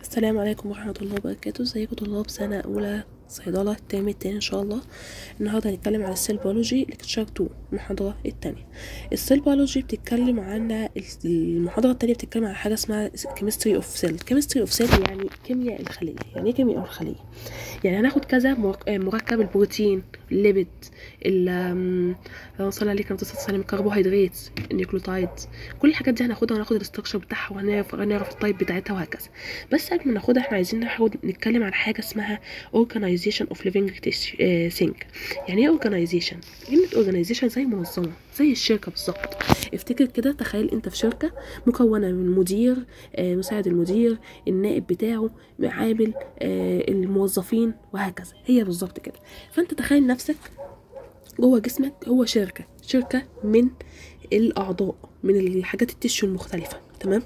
السلام عليكم ورحمة الله وبركاته ازيكم طلاب سنة أولى صيدلة الترم التاني إن شاء الله النهاردة هنتكلم عن السيل بيولوجي لكتشر 2 المحاضرة التانية السيل بيولوجي بتتكلم عن المحاضرة التانية بتتكلم عن حاجة اسمها chemistry اوف سيل chemistry اوف سيل يعني كيمياء الخلية يعني ايه كيمياء الخلية يعني هناخد كذا مرك- مركب البروتين الليبيد ال اللهم صل عليك وسلم السلام الكربوهيدرات النيوكليوتايد كل الحاجات دي هناخدها وهناخد الاستراكشر بتاعها وهنعرف هنعرف التايب بتاعتها وهكذا بس قبل ما ناخدها احنا عايزين ناخد نتكلم عن حاجه اسمها organization of living tissue- آه، thing يعني ايه organization كلمه organization زي منظمه زي الشركه بالظبط افتكر كده تخيل انت في شركه مكونه من مدير آه، مساعد المدير النائب بتاعه عامل آه، الموظفين وهكذا هي بالظبط كده فانت تخيل نفسك جوه جسمك هو شركه شركه من الاعضاء من الحاجات التشو المختلفه تمام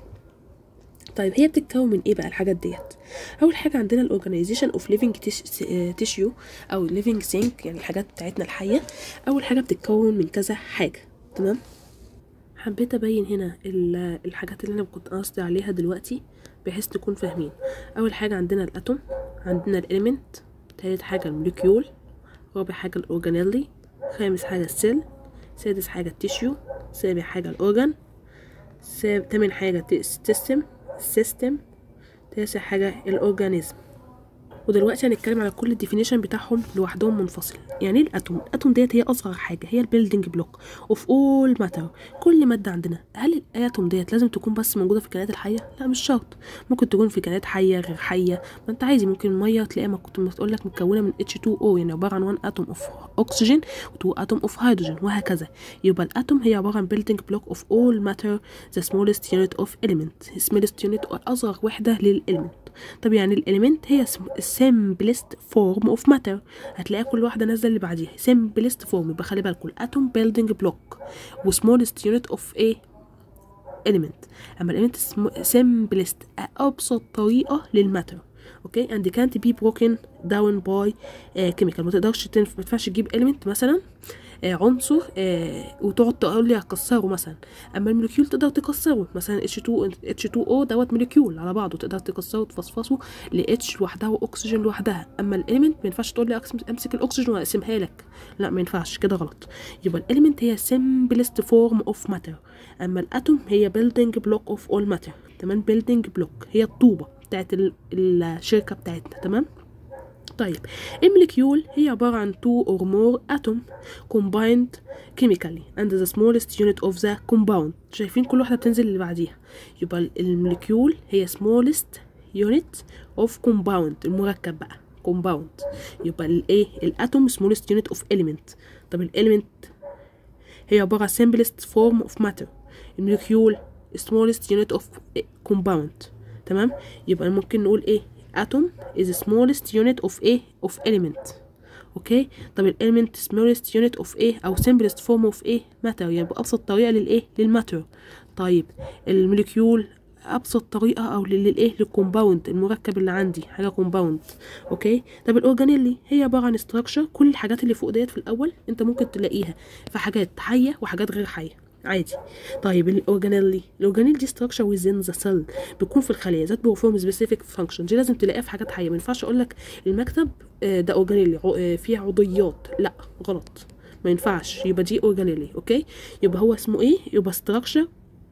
طيب هي بتتكون من ايه بقى الحاجات ديت اول حاجه عندنا الاورجانيزيشن اوف ليفنج تيشيو او ليفنج سينك يعني الحاجات بتاعتنا الحيه اول حاجه بتتكون من كذا حاجه تمام حبيت ابين هنا ال- الحاجات اللي انا كنت قصدي عليها دلوقتي بحيث نكون فاهمين اول حاجه عندنا الاتوم عندنا الاليمنت تالت حاجه الموليكيول رابع حاجه الاورجانيلي خامس حاجه السيل سادس حاجه التيشيو سابع حاجه الاورجان ساب تامن حاجه السيستم السيستم تاسع حاجه الاورجانيزم ودلوقتي هنتكلم على كل الديفينيشن بتاعهم لوحدهم منفصل يعني ايه الاتوم الاتوم ديت هي اصغر حاجه هي البيلدينج بلوك اوف اول ماتر كل ماده عندنا هل الاتوم ديت لازم تكون بس موجوده في الكائنات الحيه لا مش شرط ممكن تكون في كائنات حيه غير حيه ما انت عايز ممكن الميه تلاقيها ما كنت بتقول لك متكونه من H2O يعني عباره عن 1 اتوم اوف اكسجين و2 اتوم اوف هيدروجين وهكذا يبقى الاتوم هي عباره عن building block of all matter the smallest unit of element smallest unit اصغر وحده للإلمنت طب يعني الاليمنت هي simplest form of matter هتلاقي كل واحده نازله اللي بعديها simplest form يبقى خلي بالكم الاتوم building block و smallest unit of a element اما الاليمنت simplest ابسط طريقه للماتر اوكي and can't be broken down by uh, chemical ما تقدرش تنف... ما تنفعش تجيب element مثلا آه عنصر آه وتقعد تقول لي هكسره مثلا اما الموليكيول تقدر تكسره مثلا H2 H2O دوت موليكيول على بعضه تقدر تكسره وتفصفصه ل H لوحدها واكسجين لوحدها اما الاليمنت ما ينفعش تقول لي أقسم- امسك الاكسجين واقسمها لك لا ما ينفعش كده غلط يبقى الاليمنت هي simplest form of matter اما الاتوم هي building block of all matter تمام building block هي الطوبه بتاعت ال- الشركه بتاعتنا تمام طيب الموليكيول هي عبارة عن two or more atom combined chemically and the smallest unit of the compound شايفين كل واحدة بتنزل اللي بعديها يبقى الموليكيول هي smallest unit of compound المركب بقى compound يبقى الايه الاتوم smallest unit of element طب الاليمنت هي عبارة عن simplest form of matter الموليكيول smallest unit of compound تمام يبقى ممكن نقول ايه atom is the smallest unit of a of element اوكي طب الاليمنت smallest unit of a او simplest form of a matter يعني ابسط طريقه للايه للماتر طيب الموليكيول ابسط طريقه او للايه للكومباوند المركب اللي عندي حاجه كومباوند اوكي طب الاورجانيلي هي عباره عن استراكشر كل الحاجات اللي فوق ديت في الاول انت ممكن تلاقيها في حاجات حيه وحاجات غير حيه عادي طيب الاورجانيلي الاورجانيل دي ستراكشر ويزين ذا سيل بيكون في الخليه ذات بيرفورم سبيسيفيك فانكشن دي لازم تلاقيها في حاجات حيه ما ينفعش اقول لك المكتب آه، ده اورجانيلي عو- آه، فيه عضيات لا غلط ما ينفعش يبقى دي اورجانيلي اوكي يبقى هو اسمه ايه يبقى ستراكشر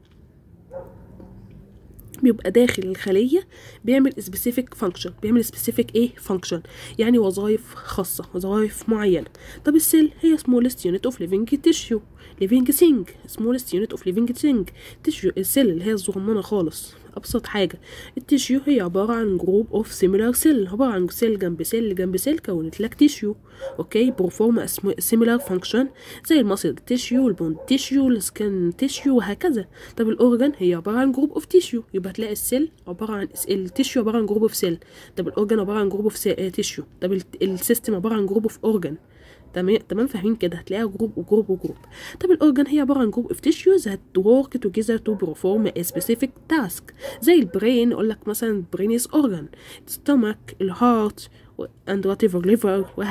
بيبقى داخل الخلية بيعمل specific function بيعمل specific ايه function يعني وظائف خاصة وظائف معينة طب السيل هي smallest unit of living tissue living thing smallest unit of living thing tissue السيل اللي هي الصغننة خالص أبسط حاجة التيشيو هي عبارة عن جروب اوف similar cell عبارة عن سيل جنب سيل جنب سيل كونت لك تيشيو اوكي بروفورم similar function زي المصل تيشيو البون تيشيو السكن تيشيو وهكذا طب الاورجان هي عباره عن جروب اوف تيشيو يبقى هتلاقي السيل عباره عن التيشيو عباره عن جروب اوف سيل طب الاورجان عباره عن جروب اوف تيشيو طب ال- السيستم عباره عن جروب اوف اورجان تمام تمام فاهمين كده هتلاقيها جروب وجروب وجروب طب الاورجان هي عباره عن جروب اوف تيشيوز هت work together to perform a specific task زي البرين اقول لك مثلا brain is organ stomach الهارت and whatever liver وهكذا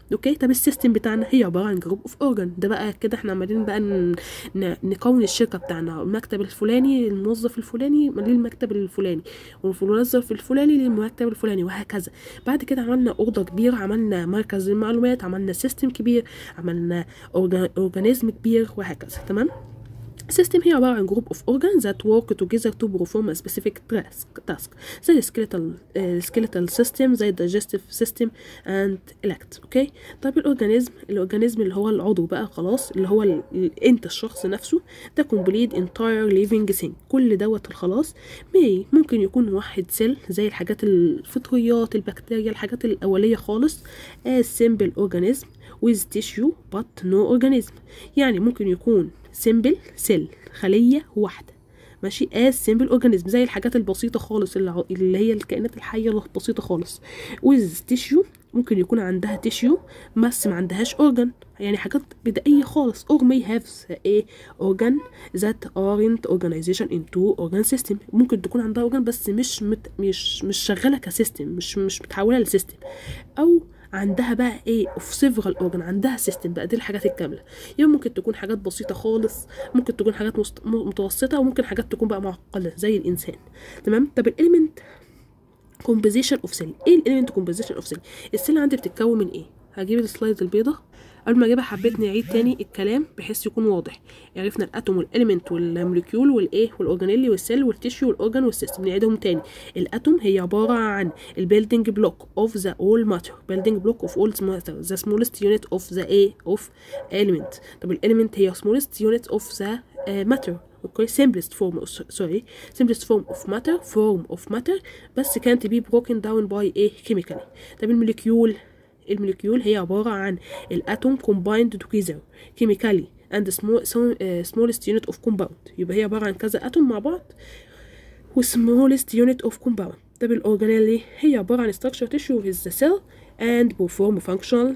اوكي طب السيستم بتاعنا هي عباره عن جروب اوف اورجان ده بقى كده احنا عمالين بقى ن- ن- نكون الشركه بتاعنا المكتب الفلاني الموظف الفلاني للمكتب الفلاني والموظف الفلاني للمكتب الفلاني وهكذا بعد كده عملنا اوضه كبيره عملنا مركز للمعلومات عملنا سيستم كبير عملنا اورجانيزم كبير وهكذا تمام System هي عبارة عن group of organs that work together to perform a specific task, task زي skeletal uh, skeletal system زي digestive system and elect اوكي طيب الاورجانيزم الاورجانيزم اللي هو العضو بقى خلاص اللي هو ال... ال- انت الشخص نفسه ده complete entire living thing كل دوت الخلاص مي ممكن يكون واحد سيل زي الحاجات الفطريات البكتيريا الحاجات الأولية خالص as simple organism with tissue but no organism يعني ممكن يكون simple سيل خلية واحدة ماشي as simple organism زي الحاجات البسيطة خالص اللي, ع- اللي هي الكائنات الحية البسيطة خالص with tissue ممكن يكون عندها tissue بس ما عندهاش organ يعني حاجات بدائية خالص or may have a organ that aren't organization into organ system ممكن تكون عندها organ بس مش مت مش مش شغالة كسيستم مش مش متحولة لسيستم أو عندها بقى ايه اوف سيفرال اورجن عندها سيستم بقى دي الحاجات الكامله يعني ممكن تكون حاجات بسيطه خالص ممكن تكون حاجات مست... م- متوسطه وممكن حاجات تكون بقى معقده زي الانسان تمام طب الاليمنت كومبوزيشن اوف سيل ايه الاليمنت كومبوزيشن اوف سيل السيل عندي بتتكون من ايه هجيب السلايد البيضة قبل ما اجيبها حبيت نعيد تاني الكلام بحيث يكون واضح عرفنا الاتوم والاليمنت والموليكيول والايه والاورجانيلي والسيل والتيشيو والاورجان والسيستم نعيدهم تاني الاتوم هي عباره عن البيلدينج بلوك اوف ذا اول ماتر بيلدينج بلوك اوف اول ماتر ذا سمولست يونت اوف ذا ايه اوف element طب الاليمنت هي smallest unit of the uh, matter اوكي simplest form sorry simplest form of matter form of matter بس can't be broken down by a chemically طب الموليكيول الموليكيول هي عبارة عن الاتوم combined together chemically and small, so, uh, smallest unit of compound يبقى هي عبارة عن كذا اتوم مع بعض و smallest unit of compound طب الأورجانيلي هي عبارة عن structure tissue with the cell and perform functional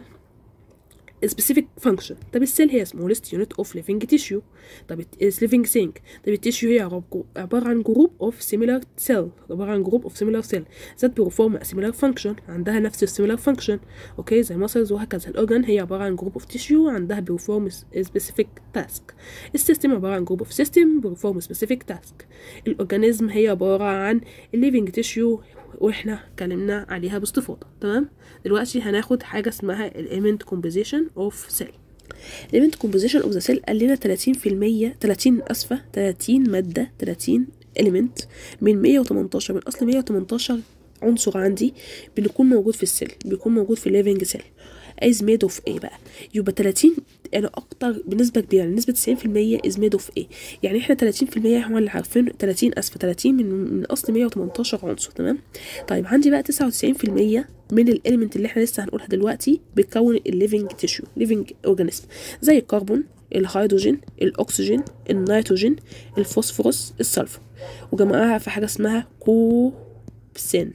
specific function طب السيل هي smallest unit of living tissue طب it is living thing طب التيشيو هي عب- عبارة عن group of similar cell عبارة عن group of similar cell that perform a similar function عندها نفس ال similar function اوكي زي muscles وهكذا الأورجان هي عبارة عن group of tissue عندها perform specific task السيستم عبارة عن group of system perform specific task الأورجانيزم هي عبارة عن living tissue واحنا اتكلمنا عليها باستفاضة تمام دلوقتي هناخد حاجة اسمها element composition of cell element composition of the cell قال لنا 30% 30 اسفة 30 مادة 30 element من 118 من اصل 118 عنصر عندي بيكون موجود في السيل بيكون موجود في الليفنج سيل is made of ايه بقى يبقى 30 يعني اكتر بنسبه كبيره يعني نسبه 90% is made of ايه يعني احنا 30% هو اللي عارفين 30 اسفه 30 من من اصل 118 عنصر تمام طيب عندي بقى 99% من الاليمنت اللي احنا لسه هنقولها دلوقتي بتكون الليفنج تيشو ليفنج اورجانيزم زي الكربون الهيدروجين الاكسجين النيتروجين الفوسفورس السلفر وجمعها في حاجه اسمها كوبسين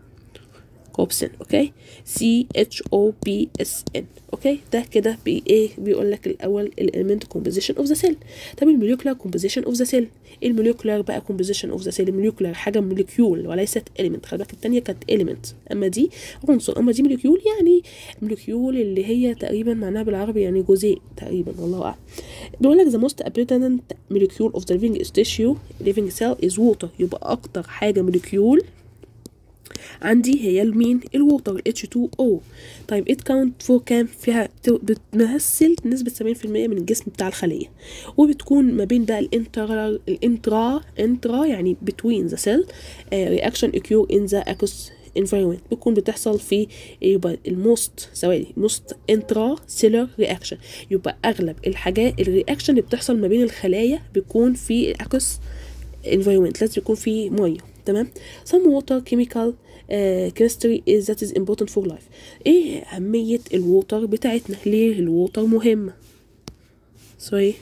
كوبسن اوكي سي اتش او بي اس ان اوكي ده كده بي ايه بيقول لك الاول الاليمنت كومبوزيشن اوف ذا سيل طب الموليكولار كومبوزيشن اوف ذا سيل الموليكولار بقى كومبوزيشن اوف ذا سيل الموليكولار حاجه موليكيول وليست اليمنت خلي بالك الثانيه كانت اليمنت اما دي عنصر اما دي موليكيول يعني موليكيول اللي هي تقريبا معناها بالعربي يعني جزيء تقريبا والله اعلم بيقول لك the most abundant molecule of the living tissue living cell is water يبقى اكتر حاجه موليكيول عندي هي المين الووتر ال H2O طيب it count for كام فيها بتمثل نسبة 70% من الجسم بتاع الخلية وبتكون ما بين بقى الانترا الانترا انترا يعني between the cell uh, reaction occur in the aqueous environment بتكون بتحصل في يبقى الموست ثواني موست انترا سيلر رياكشن يبقى اغلب الحاجات الرياكشن اللي بتحصل ما بين الخلايا بيكون في الاكوس environment لازم يكون في ميه تمام some water chemical uh, chemistry is that is important for life ايه اهمية الووتر بتاعتنا ليه الووتر مهمة سوري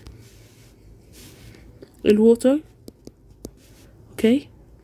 الووتر اوكي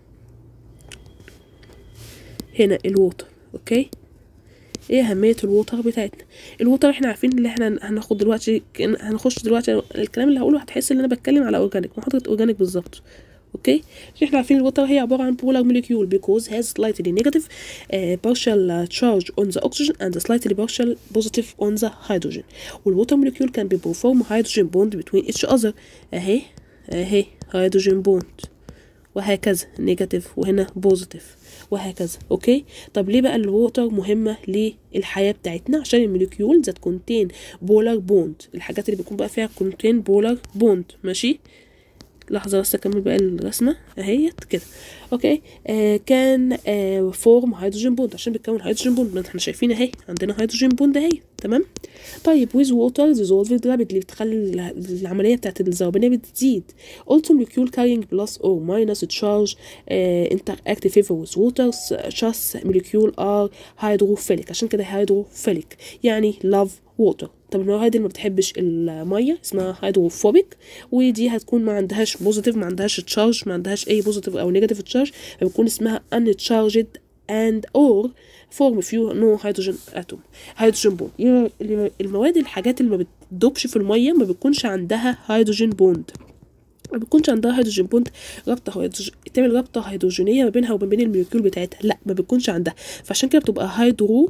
هنا الووتر اوكي ايه اهمية الووتر بتاعتنا الووتر احنا عارفين اللي احنا هناخد دلوقتي هنخش دلوقتي الكلام اللي هقوله هتحس ان انا بتكلم على اورجانيك محاضرة اورجانيك بالظبط اوكي عشان احنا عارفين الوتر هي عباره عن polar molecule because has slightly negative uh, partial uh, charge on the oxygen and slightly partial positive on the hydrogen والوتر molecule can be perform hydrogen bond between each other اهي اهي hydrogen bond وهكذا نيجاتيف وهنا بوزيتيف وهكذا اوكي طب ليه بقى الووتر مهمه للحياه بتاعتنا عشان الموليكيول ذات كونتين بولار بوند الحاجات اللي بيكون بقى فيها كونتين بولار بوند ماشي لحظة بس أكمل بقى الرسمة أهيت كده أوكي آه كان آه فورم هيدروجين بوند عشان بتكون هيدروجين بوند ما احنا شايفين أهي عندنا هيدروجين بوند أهي تمام طيب with water dissolved rapidly بتخلي العملية بتاعت الذوبانية بتزيد also molecule carrying plus or minus charge uh, interact favor with water such molecule are hydrophilic عشان كده hydrophilic يعني love water طب النوعية دي اللي ما بتحبش المية اسمها هيدروفوبيك ودي هتكون ما عندهاش بوزيتيف ما عندهاش تشارج ما عندهاش اي بوزيتيف او نيجاتيف تشارج فبتكون اسمها uncharged and or form few no hydrogen atom hydrogen bond يعني المواد الحاجات اللي ما بتدوبش في المية ما بتكونش عندها هيدروجين بوند ما بتكونش عندها هيدروجين بوند رابطه هيدروجين تعمل رابطه هيدروجينيه ما بينها وما بين الموليكيول بتاعتها لا ما بتكونش عندها فعشان كده بتبقى هيدرو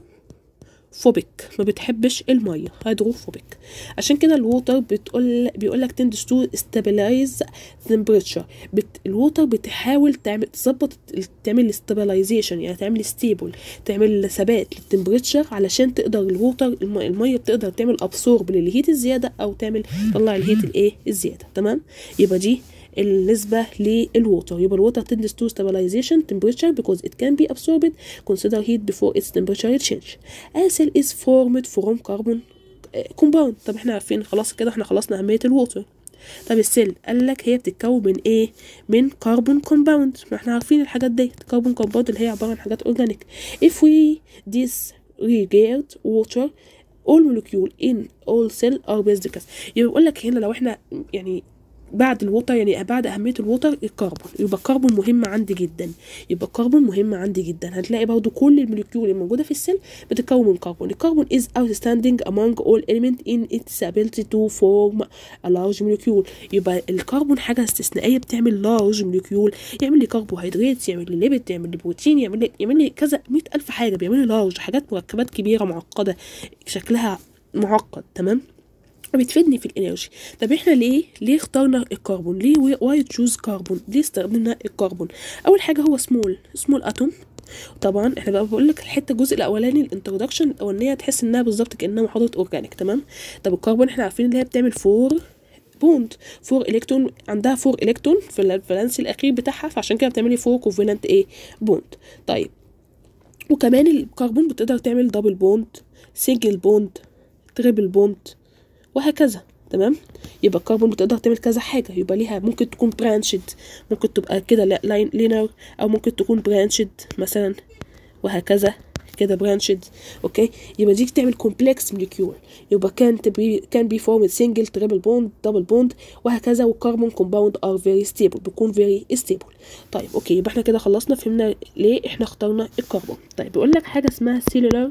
فوبيك ما بتحبش الميه هيدروفوبيك عشان كده الووتر بتقول بيقول لك تندس تو ستابلايز تمبريتشر بت الووتر بتحاول تعمل تظبط تعمل ستابلايزيشن يعني تعمل ستيبل تعمل ثبات للتمبريتشر علشان تقدر الووتر الميه بتقدر تعمل ابسورب للهيت الزياده او تعمل تطلع الهيت الايه الزياده تمام يبقى دي بالنسبة للووتر يبقى الووتر tends to stabilization temperature because it can be absorbed consider heat before its temperature change a cell is formed from carbon compound طب احنا عارفين خلاص كده احنا خلصنا أهمية الووتر طب السيل قال لك هي بتتكون من ايه من كربون كومباوند ما احنا عارفين الحاجات دي كربون كومباوند اللي هي عباره عن حاجات اورجانيك if we disregard water all molecule in all cell are based يبقى بيقول لك هنا لو احنا يعني بعد الووتر يعني بعد أهمية الووتر الكربون يبقى الكربون مهم عندي جدا يبقى الكربون مهم عندي جدا هتلاقي برضو كل الموليكيول الموجودة في السيل بتتكون من كربون الكربون is outstanding among all element in its ability to form a large molecule يبقى الكربون حاجة استثنائية بتعمل large molecule يعمل لي كربوهيدرات يعمل لي ليبيد يعمل لي بروتين يعمل لي يعمل لي كذا مئة ألف حاجة بيعمل لي لارج حاجات مركبات كبيرة معقدة شكلها معقد تمام بتفيدني في الانرجي طب احنا ليه ليه اخترنا الكربون ليه واي تشوز كربون ليه استخدمنا الكربون اول حاجه هو سمول سمول اتوم طبعا احنا بقى بقول لك الحته الجزء الاولاني الانترودكشن الاولانيه تحس انها بالظبط كانها محاضره اورجانيك تمام طب الكربون احنا عارفين ان هي بتعمل فور بوند فور الكترون عندها فور الكترون في الفالنسي الاخير بتاعها فعشان كده بتعملي فور كوفالنت ايه بوند طيب وكمان الكربون بتقدر تعمل دبل بوند سنجل بوند تريبل بوند وهكذا تمام يبقى الكربون بتقدر تعمل كذا حاجه يبقى ليها ممكن تكون برانشد ممكن تبقى كده لاين لينر او ممكن تكون برانشد مثلا وهكذا كده برانشد اوكي يبقى دي تعمل كومبلكس موليكيول يبقى كان تبي كان بي فورم سنجل تريبل بوند دبل بوند وهكذا والكربون كومباوند ار فيري ستيبل بيكون فيري ستيبل طيب اوكي يبقى احنا كده خلصنا فهمنا ليه احنا اخترنا الكربون طيب بيقول لك حاجه اسمها سيلولار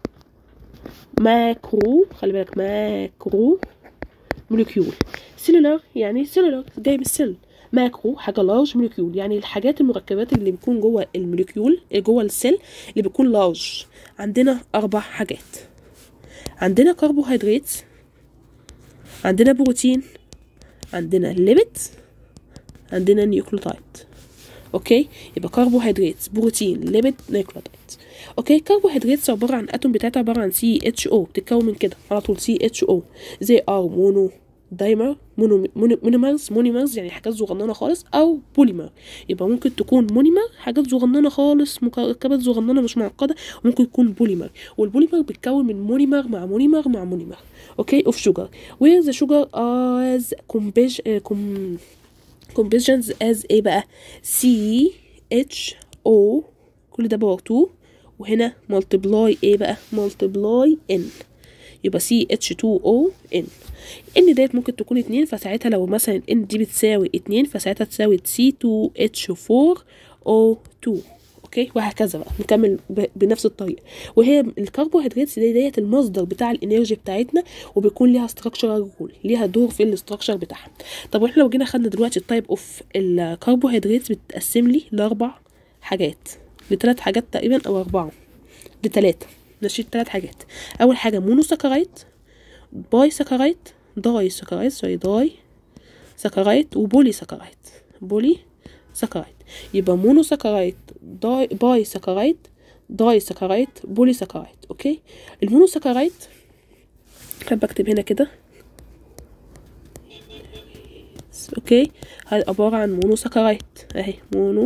ماكرو خلي بالك ماكرو موليكيول سيلولار يعني سيلولار جاي من السيل ماكرو حاجه لارج موليكيول يعني الحاجات المركبات اللي بيكون جوه الموليكيول جوه السيل اللي بيكون لارج عندنا اربع حاجات عندنا كربوهيدرات عندنا بروتين عندنا ليبيد عندنا نيوكليوتايد اوكي يبقى كربوهيدرات بروتين ليبيد نيوكليوتايد اوكي كربوهيدرات عباره عن اتوم بتاعتها عباره عن سي اتش او بتتكون من كده على طول سي اتش او زي ار مونو دايمر مونو مونيمرز مونيمرز يعني حاجات صغننه خالص او بوليمر يبقى ممكن تكون مونيمر حاجات صغننه خالص مركبات صغننه مش معقده وممكن تكون بوليمر والبوليمر بيتكون من مونيمر مع مونيمر مع مونيمر اوكي اوف شوجر وير ذا شوجر از كومبيج كوم كومبيجنز از ايه بقى سي اتش او كل ده باور 2 وهنا ملتبلاي ايه بقى ملتبلاي ان يبقى سي اتش 2 او ان ان ديت ممكن تكون اتنين فساعتها لو مثلا ان دي بتساوي اتنين فساعتها تساوي سي 2 اتش 4 او 2 اوكي وهكذا بقى نكمل ب- بنفس الطريقه وهي الكربوهيدرات دي ديت المصدر بتاع الانرجي بتاعتنا وبيكون ليها ستراكشرال رول ليها دور في الاستراكشر بتاعها طب واحنا لو جينا خدنا دلوقتي التايب اوف الكربوهيدرات بتتقسم لي لاربع حاجات لثلاث حاجات تقريبا او اربعه لثلاثه ماشي ثلاث حاجات اول حاجه مونوساكرايت باي ساكرايت داي ساكرايت سوري داي ساكرايت وبولي ساكرايت بولي ساكرايت يبقى مونو ساكرايت داي باي ساكرايت داي ساكرايت بولي ساكرايت اوكي المونو ساكرايت حابة اكتب هنا كده اوكي هاي عبارة عن مونو ساكرايت اهي مونو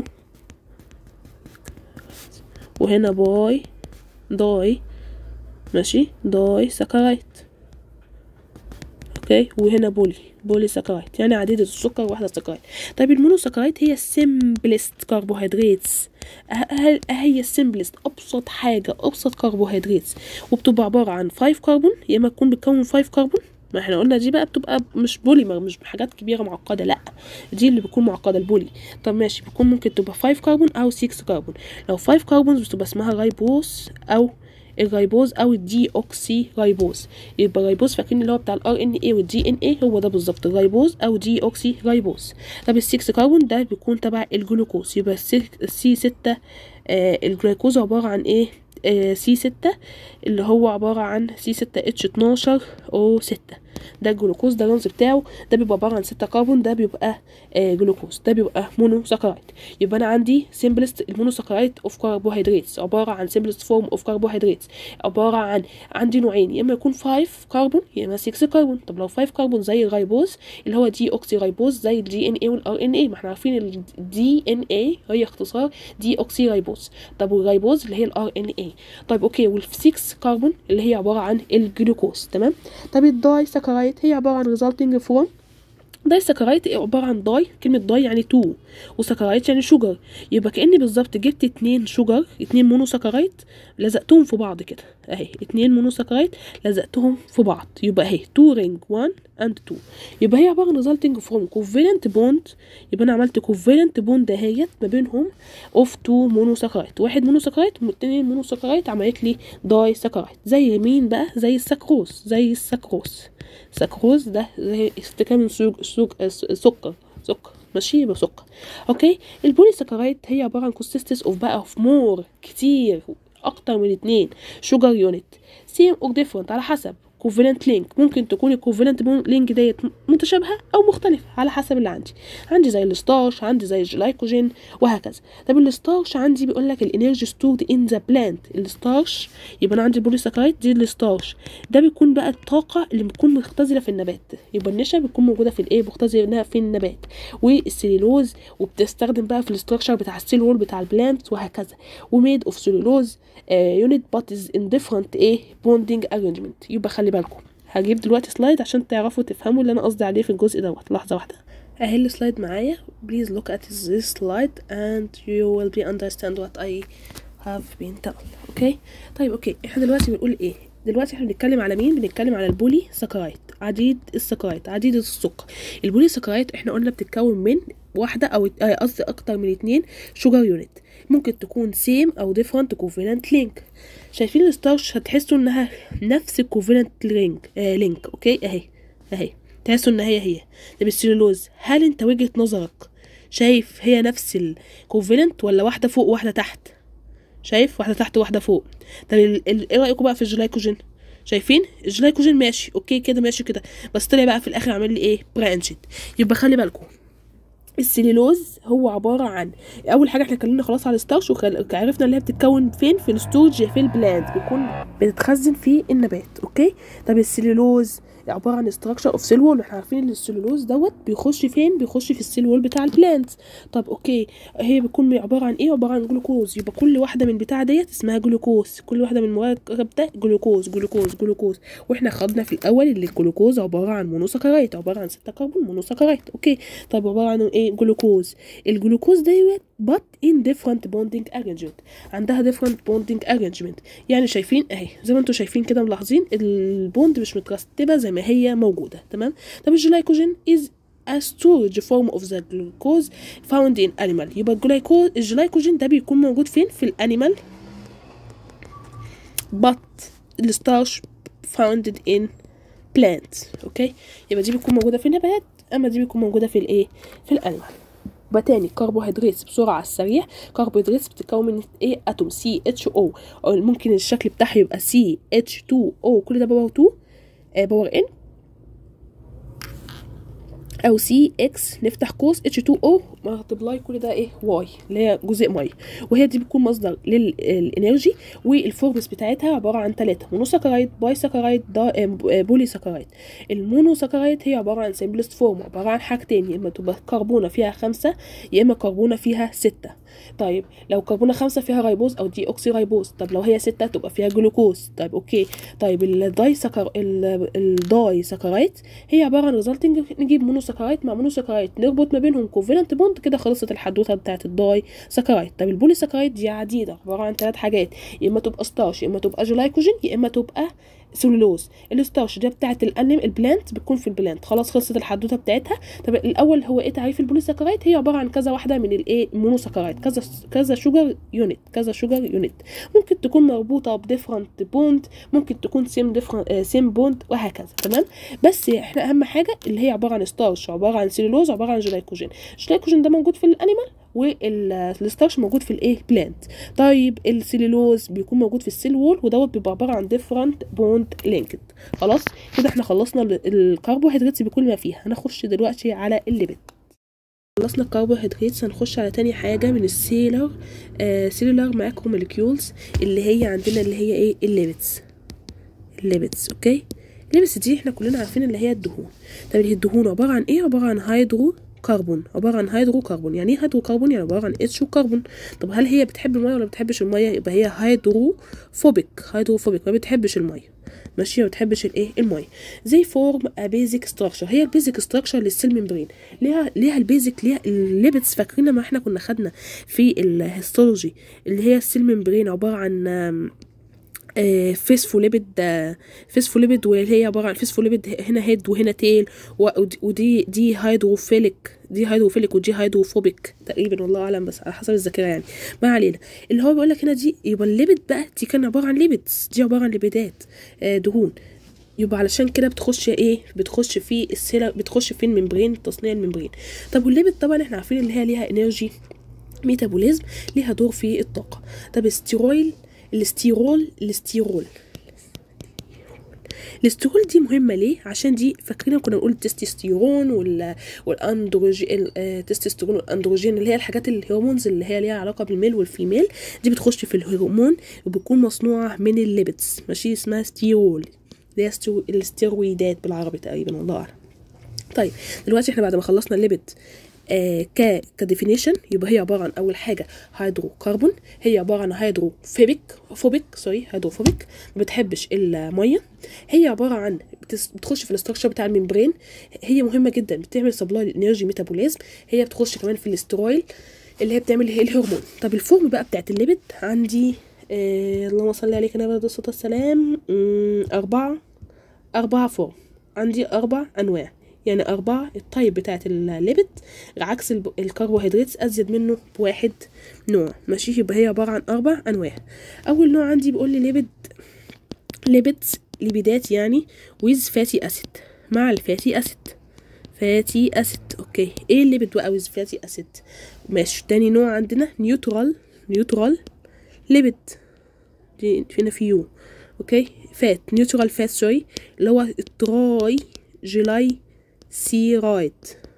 وهنا باي داي ماشي داي ساكرايت اوكي وهنا بولي بولي ساكرايت يعني عديدة السكر واحدة ساكرايت طيب المونوساكرايت هي السمبلست كربوهيدرات هي السمبلست ابسط حاجة ابسط كربوهيدرات وبتبقى عبارة عن 5 كربون يا اما تكون بتكون 5 كربون ما احنا قلنا دي بقى بتبقى مش بوليمر مش حاجات كبيره معقده لا دي اللي بتكون معقده البولي طب ماشي بتكون ممكن تبقى 5 كربون او 6 كربون لو 5 كربونز بتبقى اسمها رايبوس او الرايبوز او الدي اوكسي رايبوز يبقى رايبوز فاكرين اللي هو بتاع الار ان اي والدي ان اي هو ده بالظبط الرايبوز او دي اوكسي رايبوز طب السكس كربون ده بيكون تبع الجلوكوز يبقى السي 6 آه الجلوكوز عباره عن ايه آه سي 6 اللي هو عبارة عن سي 6 اتش 12 او 6 ده الجلوكوز ده الرمز بتاعه ده بيبقى عبارة عن 6 كربون ده بيبقى آه جلوكوز ده بيبقى مونو ساكرايد يبقى انا عندي سمبلست المونو ساكرايد اوف كربوهيدرات عبارة عن سمبلست فورم اوف كربوهيدرات عبارة عن عندي نوعين يا اما يكون 5 كربون يا اما 6 كربون طب لو 5 كربون زي الرايبوز اللي هو دي اوكسي رايبوز زي الدي ان اي والار ان اي ما احنا عارفين الدي ان اي هي اختصار دي اوكسي رايبوز طب والرايبوز اللي هي الار ان اي طيب اوكي وال 6 كربون اللي هي عبارة عن الجلوكوز تمام طب الداي ساكرايد هي عبارة عن resulting from داي ساكرايت عبارة عن داي كلمة داي يعني تو وساكرايت يعني شوجر يبقى كأني بالظبط جبت اتنين شوجر اتنين مونو ساكرايت لزقتهم في بعض كده اهي اتنين مونو ساكرايت لزقتهم في بعض يبقى اهي تو رينج 1 اند 2 يبقى هي عبارة عن resulting from covalent bond يبقى انا عملت covalent bond دهيت ما بينهم اوف تو مونو ساكرايت واحد مونو ساكرايت والتاني مونو ساكرايت عملت لي داي ساكرايت زي مين بقى زي السكروز زي السكروز سكروز ده زي استكان من سوق سوق سكر سكر ماشي يبقى سكر اوكي البولي سكرايت هي عباره عن كونسيستنس اوف بقى اوف مور كتير اكتر من اتنين شوجر يونت سيم اور ديفرنت على حسب كوفالنت لينك ممكن تكون الكوفالنت لينك ديت متشابهه او مختلفه على حسب اللي عندي عندي زي الستارش عندي زي الجلايكوجين وهكذا طب الستارش عندي بيقول لك الانرجي ستورد ان ذا بلانت الستارش يبقى انا عندي البوليساكرايد دي الستارش ده بيكون بقى الطاقه اللي بتكون مختزله في النبات يبقى النشا بتكون موجوده في الايه مختزله في النبات والسليلوز وبتستخدم بقى في الاستراكشر بتاع السيل وول بتاع البلانت وهكذا وميد اوف سليلوز يونت بات از ان ديفرنت ايه بوندنج ارينجمنت يبقى خلي بالكم هجيب دلوقتي سلايد عشان تعرفوا تفهموا اللي انا قصدي عليه في الجزء دوت لحظه واحده اهي السلايد معايا please look at this slide and you will be understand what I have been told اوكي طيب اوكي احنا دلوقتي بنقول ايه دلوقتي احنا بنتكلم على مين بنتكلم على البولي سكرايت عديد السكرايت عديد السكر البولي سكرايت احنا قلنا بتتكون من واحدة أو قصدي أكتر من اتنين شوجر يونت ممكن تكون سيم أو ديفرنت كوفالنت لينك شايفين الستارش هتحسوا إنها نفس الكوفالنت لينك آه لينك أوكي أهي أهي تحسوا إن هي هي طب السلولوز هل أنت وجهة نظرك شايف هي نفس الكوفالنت ولا واحدة فوق وواحدة تحت شايف واحدة تحت وواحدة فوق طب ايه رأيكم بقى في الجلايكوجين شايفين الجلايكوجين ماشي اوكي كده ماشي كده بس طلع بقى في الاخر عامل لي ايه برانشد يبقى خلي بالكم السليلوز هو عبارة عن أول حاجة احنا اتكلمنا خلاص على الستارش وعرفنا اللي هي بتتكون فين في الستورج في البلانت بيكون بتتخزن في النبات اوكي طب السليلوز عبارة عن استراكشر اوف سيل وول احنا عارفين ان السلولوز دوت بيخش فين بيخش في السيل وول بتاع البلانت طب اوكي هي بتكون عبارة عن ايه عبارة عن جلوكوز يبقى كل واحدة من بتاع ديت اسمها جلوكوز كل واحدة من المركب ده جلوكوز جلوكوز جلوكوز واحنا خدنا في الاول اللي الجلوكوز عبارة عن مونوساكرايت عبارة عن 6 كربون مونوساكرايت اوكي طب عبارة عن ايه جلوكوز الجلوكوز ديت but in different bonding arrangement عندها different bonding arrangement يعني شايفين اهي زي ما انتم شايفين كده ملاحظين البوند مش مترتبه زي ما هي موجوده تمام طب الجلايكوجين is a storage form of the glucose found in animal يبقى الجلايكوز الجلايكوجين ده بيكون موجود فين في الانيمال but الستارش found in plants اوكي يبقى دي بتكون موجوده في النبات اما دي بتكون موجوده في الايه في الانيمال يبقى تاني كربوهيدرات بسرعة على السريع كربوهيدرات بتتكون من ايه اتوم سي اتش او او ممكن الشكل بتاعها يبقى سي اتش 2 او كل ده باور 2 آه باور ان او سي اكس نفتح قوس اتش 2 او ملتبلاي كل ده ايه واي اللي هي جزء ميه وهي دي بتكون مصدر للانرجي والفورمز بتاعتها عباره عن ثلاثه مونوساكرايد باي ساكرايد بولي ساكرايد المونوساكرايد هي عباره عن سمبلست فورم عباره عن حاجتين يا اما تبقى كربونه فيها خمسه يا اما كربونه فيها سته طيب لو كربونه خمسه فيها رايبوز او دي اوكسي رايبوز طب لو هي سته تبقى فيها جلوكوز طيب اوكي طيب الداي سكر الداي سكرايد هي عباره عن ريزلتنج نجيب مونوساكرايد مع مونوساكرايد نربط ما بينهم كوفالنت بوند كده خلصت الحدوته بتاعت الداي سكرايد طب البولي سكرايد دي عديده عباره عن ثلاث حاجات يا اما تبقى ستارش يا اما تبقى جلايكوجين يا اما تبقى سلولوز الستارش ده بتاعت الانم البلانت بتكون في البلانت خلاص خلصت الحدوته بتاعتها طب الاول هو ايه تعريف البوليساكرايد هي عباره عن كذا واحده من الايه المونوساكرايد كذا كذا شوجر يونت كذا شوجر يونت ممكن تكون مربوطه بديفرنت بوند ممكن تكون سيم ديفرنت سيم بوند وهكذا تمام بس احنا اهم حاجه اللي هي عباره عن ستارش عباره عن سيلولوز عباره عن جلايكوجين الجلايكوجين ده موجود في الانيمال والستارش موجود في الايه بلانت طيب السيلولوز بيكون موجود في السيل وول ودوت بيبقى عباره عن ديفرنت بوند لينكد خلاص كده احنا خلصنا الكربوهيدرات بكل ما فيها هنخش دلوقتي على الليبيد خلصنا الكربوهيدرات هنخش على تاني حاجة من السيلر آه سيلولار ماكرو موليكيولز اللي هي عندنا اللي هي ايه الليبيدز الليبيدز اوكي الليبيدز دي احنا كلنا عارفين اللي هي الدهون طب الدهون عبارة عن ايه عبارة عن هيدرو كربون عبارة عن هيدروكربون يعني ايه هيدروكربون يعني عبارة عن اتش وكربون طب هل هي بتحب المية ولا بتحبش المية يبقى هي هيدروفوبيك هيدروفوبيك ما بتحبش المية ماشي ما بتحبش الايه الميه زي فورم ا بيزك ستراكشر هي البيزك ستراكشر للسيل ممبرين ليها ليها البيزك ليها الليبيدز فاكرين ما احنا كنا خدنا في الهيستولوجي اللي هي السيل ممبرين عباره عن فيسفوليبيد فيسفوليبيد واللي هي عباره عن فيسفوليبيد هنا هيد وهنا تيل ودي دي هيدروفيليك دي هيدروفيليك ودي هيدروفوبيك تقريبا والله اعلم بس على حسب الذاكره يعني ما علينا اللي هو بيقول لك هنا دي يبقى الليبيد بقى دي كان عباره عن ليبيدز دي عباره عن ليبيدات دهون يبقى علشان كده بتخش ايه بتخش في السيلة بتخش في الممبرين تصنيع الممبرين طب والليبيد طبعا احنا عارفين اللي هي ليها انرجي ميتابوليزم ليها دور في الطاقه طب الستيرويل الاستيرول الاستيرول الاستيرول دي مهمه ليه عشان دي فاكرين كنا بنقول التستوستيرون وال والاندروجين التستوستيرون والاندروجين اللي هي الحاجات الهرمونز اللي هي ليها علاقه بالميل والفيميل دي بتخش في الهرمون وبتكون مصنوعه من الليبيدز ماشي اسمها ستيرول اللي هي الاستيرويدات بالعربي تقريبا والله اعلم طيب دلوقتي احنا بعد ما خلصنا الليبيد آه ك كديفينيشن يبقى هي عباره عن اول حاجه هيدروكربون هي عباره عن هيدروفوبيك فوبيك سوري هيدروفوبيك ما بتحبش الميه هي عباره عن بتخش في الاستراكشر بتاع الممبرين هي مهمه جدا بتعمل سبلاي للانرجي ميتابوليزم هي بتخش كمان في الاسترويل اللي هي بتعمل هي الهرمون طب الفورم بقى بتاعت الليبيد عندي آه اللهم صل عليك النبي عليه الصلاه والسلام أربعة أربعة فورم عندي أربع أنواع يعني أربعة الطيب بتاعت الليبيد عكس الكربوهيدرات أزيد منه بواحد نوع ماشي يبقى هي عبارة عن أربع أنواع أول نوع عندي بيقول لي ليبيد ليبيدز ليبيدات يعني ويز فاتي أسيد مع الفاتي أسيد فاتي أسيد أوكي إيه الليبيد بقى ويز فاتي أسيد ماشي تاني نوع عندنا نيوترال نيوترال ليبيد دي فينا فيو أوكي فات نيوترال فات سوري اللي هو التراي جلاي سيرايد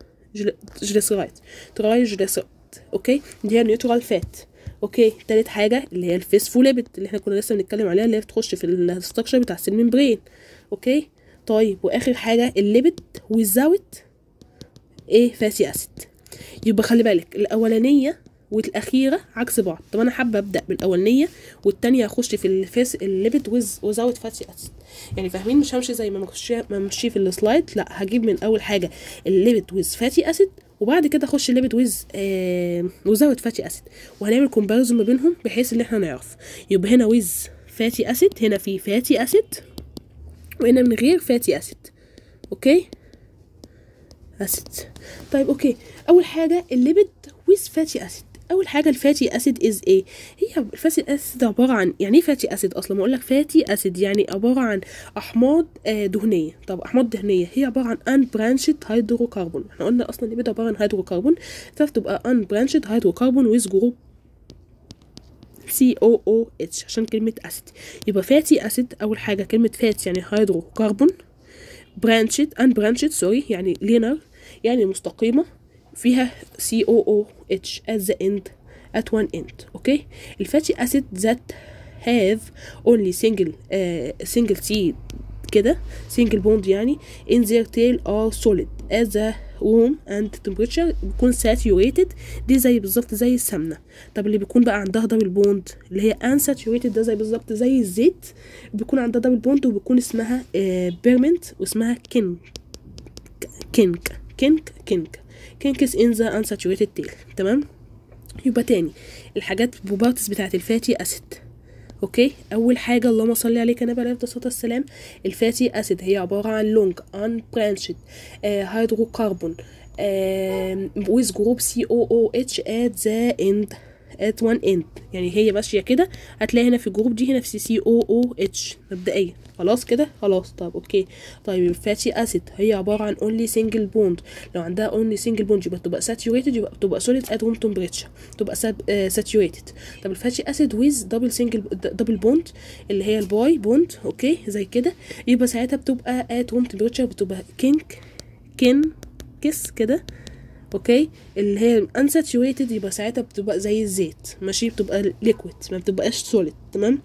جليسرايد تراي جليسرايد اوكي دي هي نيوترال فات اوكي تالت حاجه اللي هي الفيسفوليبيد اللي احنا كنا لسه بنتكلم عليها اللي هي بتخش في الاستراكشر بتاع السيل ممبرين اوكي طيب واخر حاجه الليبيد ويزاوت ايه فاتي اسيد يبقى خلي بالك الاولانيه والاخيره عكس بعض طب انا حابه ابدا بالاولانيه والتانيه اخش في الفيس الليبيد ويز وزاوت فاتي اسيد يعني فاهمين مش همشي زي ما مخشي ما ممشي في السلايد لا هجيب من اول حاجه الليبيد ويز فاتي اسيد وبعد كده اخش الليبيد ويز آه وزاوت فاتي اسيد وهنعمل كومباريزون ما بينهم بحيث ان احنا نعرف يبقى هنا ويز فاتي اسيد هنا في فاتي اسيد وهنا من غير فاتي اسيد اوكي اسيد طيب اوكي اول حاجه الليبيد ويز فاتي اسيد اول حاجه الفاتي اسيد از ايه هي الفاتي اسيد عباره عن يعني ايه فاتي اسيد اصلا ما اقول لك فاتي اسيد يعني عباره عن احماض آه دهنيه طب احماض دهنيه هي عباره عن ان برانشد هيدروكربون احنا قلنا اصلا الليبيد عباره عن هيدروكربون فبتبقى ان برانشد هيدروكربون ويز جروب سي او او اتش عشان كلمه اسيد يبقى فاتي اسيد اول حاجه كلمه فات يعني هيدروكربون برانشد ان برانشد سوري يعني لينر يعني مستقيمه فيها سي او او اتش at the end at one end اوكي الفاتي اسيد ذات have only single uh, single C كده single bond يعني in their tail are solid at the room and temperature بيكون saturated دي زي بالظبط زي السمنه طب اللي بيكون بقى عندها دبل بوند اللي هي unsaturated ده زي بالظبط زي الزيت بيكون عندها دبل بوند وبيكون اسمها بيرمنت واسمها كين كينك كينك كينك كينكس in the unsaturated tail تمام يبقى تاني الحاجات بروبرتيز بتاعت الفاتي اسيد اوكي اول حاجه اللهم صل عليك النبي عليه الصلاه والسلام الفاتي اسيد هي عباره عن لونج ان برانشد هيدروكربون with group COOH at the end at one end يعني هي ماشيه كده هتلاقي هنا في الجروب دي هنا في سي او او اتش مبدئيا خلاص كده خلاص طب اوكي طيب الفاتي اسيد هي عباره عن اونلي سنجل بوند لو عندها اونلي سنجل بوند يبقى تبقى ساتيوريتد يبقى تبقى سوليد ات روم تمبريتشر تبقى ساتيوريتد طب الفاتي اسيد ويز دبل سنجل دبل بوند اللي هي الباي بوند اوكي زي كده يبقى ساعتها بتبقى ات روم تمبريتشر بتبقى كينك كين كيس كده اوكي اللي هي unsaturated يبقى ساعتها بتبقى زي الزيت ماشي بتبقى ليكويد ما بتبقاش سوليد تمام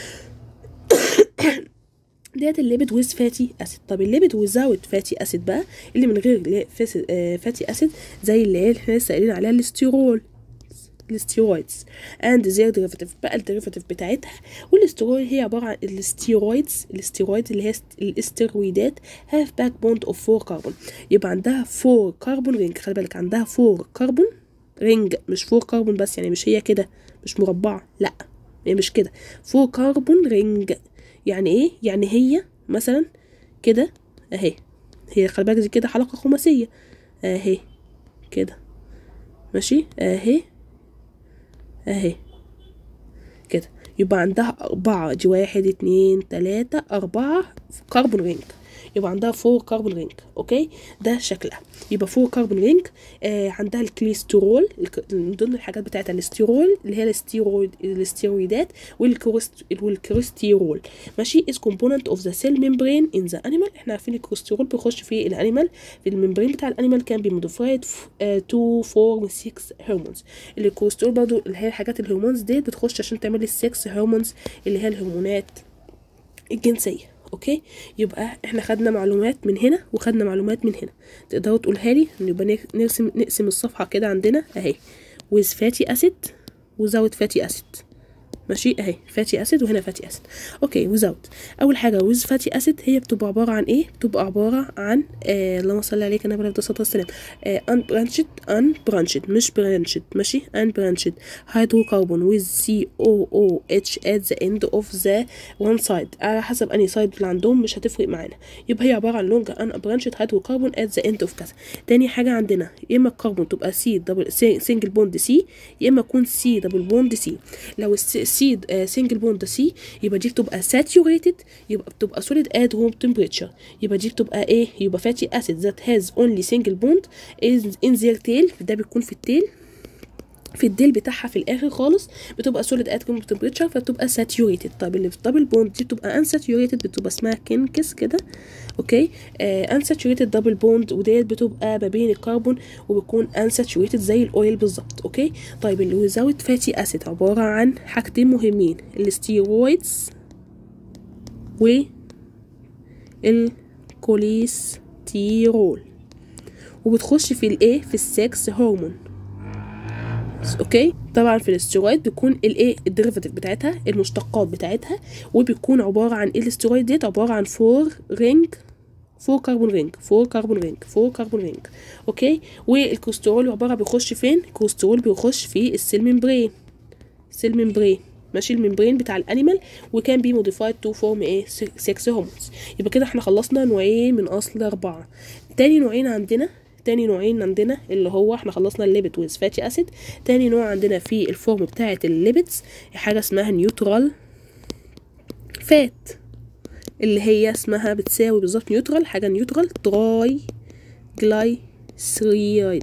ديت الليبيد ويز فاتي اسيد طب الليبيد ويزاوت فاتي اسيد بقى اللي من غير فاتي اسيد زي اللي هي احنا لسه قايلين عليها الاستيرول الستيرويدز اند زير ديريفاتيف بقى الديريفاتيف بتاعتها والاستيرويد هي عباره عن الستيرويدز الستيرويد اللي هي الاستيرويدات هاف باك بوند اوف 4 كربون يبقى عندها 4 كربون رينج خلي بالك عندها 4 كربون رينج مش 4 كربون بس يعني مش هي كده مش مربعه لا هي مش كده 4 كربون رينج يعني ايه يعني هي مثلا كده اهي هي خلي بالك دي كده حلقه خماسيه اهي كده ماشي اهي اهي كده يبقى عندها أربعة دي واحد اتنين تلاتة أربعة كربون رينج يبقى عندها فور كربون رينج اوكي ده شكلها يبقى فور كربون رينج آه عندها الكليسترول من ضمن الحاجات بتاعتها الاستيرول اللي هي الاستيرويد الاستيرويدات والكوليسترول ماشي از كومبوننت اوف ذا سيل ميمبرين ان ذا انيمال احنا عارفين الكوليسترول بيخش في الانيمال في الممبرين بتاع الانيمال كان بي موديفايد تو فور 6 هرمونز الكوليسترول برضو اللي هي الحاجات الهرمونز دي بتخش عشان تعمل السكس هرمونز اللي هي الهرمونات الجنسيه اوكي يبقى احنا خدنا معلومات من هنا وخدنا معلومات من هنا تقدروا تقولها لي يبقى نرسم نقسم الصفحه كده عندنا اهي with fatty acid without fatty acid ماشي اهي فاتي اسيد وهنا فاتي اسيد اوكي وزاوت اول حاجه ويز فاتي اسيد هي بتبقى عباره عن ايه بتبقى عباره عن آه اللهم صل عليك النبي عليه الصلاه والسلام ان برانشد ان برانشد مش برانشد ماشي ان برانشد هيدروكربون ويز سي او او اتش ات ذا اند اوف ذا وان سايد على حسب انهي سايد اللي عندهم مش هتفرق معانا يبقى هي عباره عن لونج ان برانشد هيدروكربون ات ذا اند اوف كذا تاني حاجه عندنا يا اما الكربون تبقى سي دبل سنجل بوند سي يا اما تكون سي دبل بوند سي لو سي سنجل بوند سي يبقى دي بتبقى ساتوريتد يبقى بتبقى سوليد ات روم تمبريتشر يبقى دي بتبقى ايه يبقى فاتي اسيد ذات هاز اونلي سنجل بوند ان ذير تيل ده بيكون في التيل في الديل بتاعها في الاخر خالص بتبقى سوليد ات روم تمبريتشر فبتبقى ساتوريتد طب اللي في الدبل بوند دي بتبقى انساتوريتد بتبقى اسمها كينكس كده اوكي انساتوريتد دبل بوند وديت بتبقى ما بين الكربون وبيكون انساتوريتد زي الاويل بالظبط اوكي طيب اللي ويزاوت فاتي اسيد عباره عن حاجتين مهمين الستيرويدز و الكوليسترول وبتخش في الايه في السكس هرمون اوكي طبعا في الاسترويد بيكون الايه الديريفاتيف بتاعتها المشتقات بتاعتها وبيكون عباره عن ايه الاسترويد ديت عباره عن فور رينج فور كربون رينج فور كربون رينج فور كربون رينج اوكي والكوليسترول عباره بيخش فين الكوليسترول بيخش في السيل ممبرين سيل ممبرين ماشي الممبرين بتاع الانيمال وكان بي موديفايد تو فورم ايه 6 هرمونز يبقى كده احنا خلصنا نوعين من اصل اربعه تاني نوعين عندنا تاني نوعين عندنا اللي هو احنا خلصنا الليبت ويز فاتي اسيد تاني نوع عندنا في الفورم بتاعه الليبتس حاجه اسمها نيوترال فات اللي هي اسمها بتساوي بالظبط نيوترال حاجه نيوترال تراي جلايسيرايد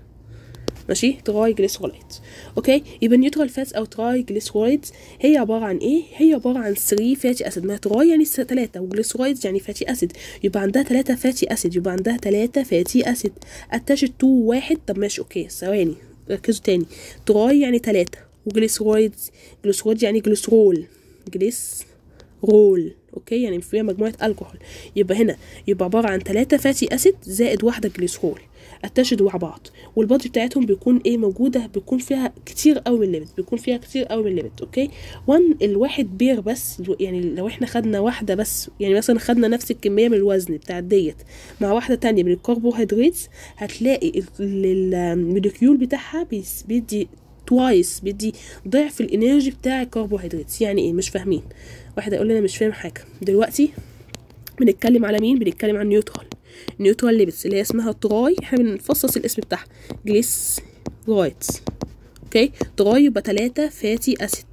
ماشي تراي جليسرايد اوكي يبقى نيوترال فاتس او تراي جليسرايد هي عباره عن ايه هي عباره عن 3 فاتي اسيد ما تراي يعني 3 وجليسرايد يعني فاتي اسيد يبقى عندها 3 فاتي اسيد يبقى عندها 3 فاتي اسيد اتاشت تو واحد طب ماشي اوكي ثواني ركزوا تاني تراي يعني 3 وجليسرايد جليسرايد يعني جليسرول جليس رول اوكي يعني فيها مجموعه الكحول يبقى هنا يبقى عباره عن 3 فاتي اسيد زائد واحده جليسرول اتشدوا مع بعض والبادي بتاعتهم بيكون ايه موجوده بيكون فيها كتير قوي من الليمت بيكون فيها كتير قوي من الليمت اوكي وان الواحد بير بس يعني لو احنا خدنا واحده بس يعني مثلا خدنا نفس الكميه من الوزن بتاع ديت مع واحده تانية من الكربوهيدرات هتلاقي الموليكيول بتاعها بيدي توايس بيدي ضعف الانرجي بتاع الكربوهيدرات يعني ايه مش فاهمين واحد يقول لي انا مش فاهم حاجه دلوقتي بنتكلم على مين بنتكلم عن نيوترال نيوترال ليبس اللي هي اسمها تراي احنا بنفصص الاسم بتاعها جليس رايتس اوكي تراي يبقى تلاتة فاتي اسيد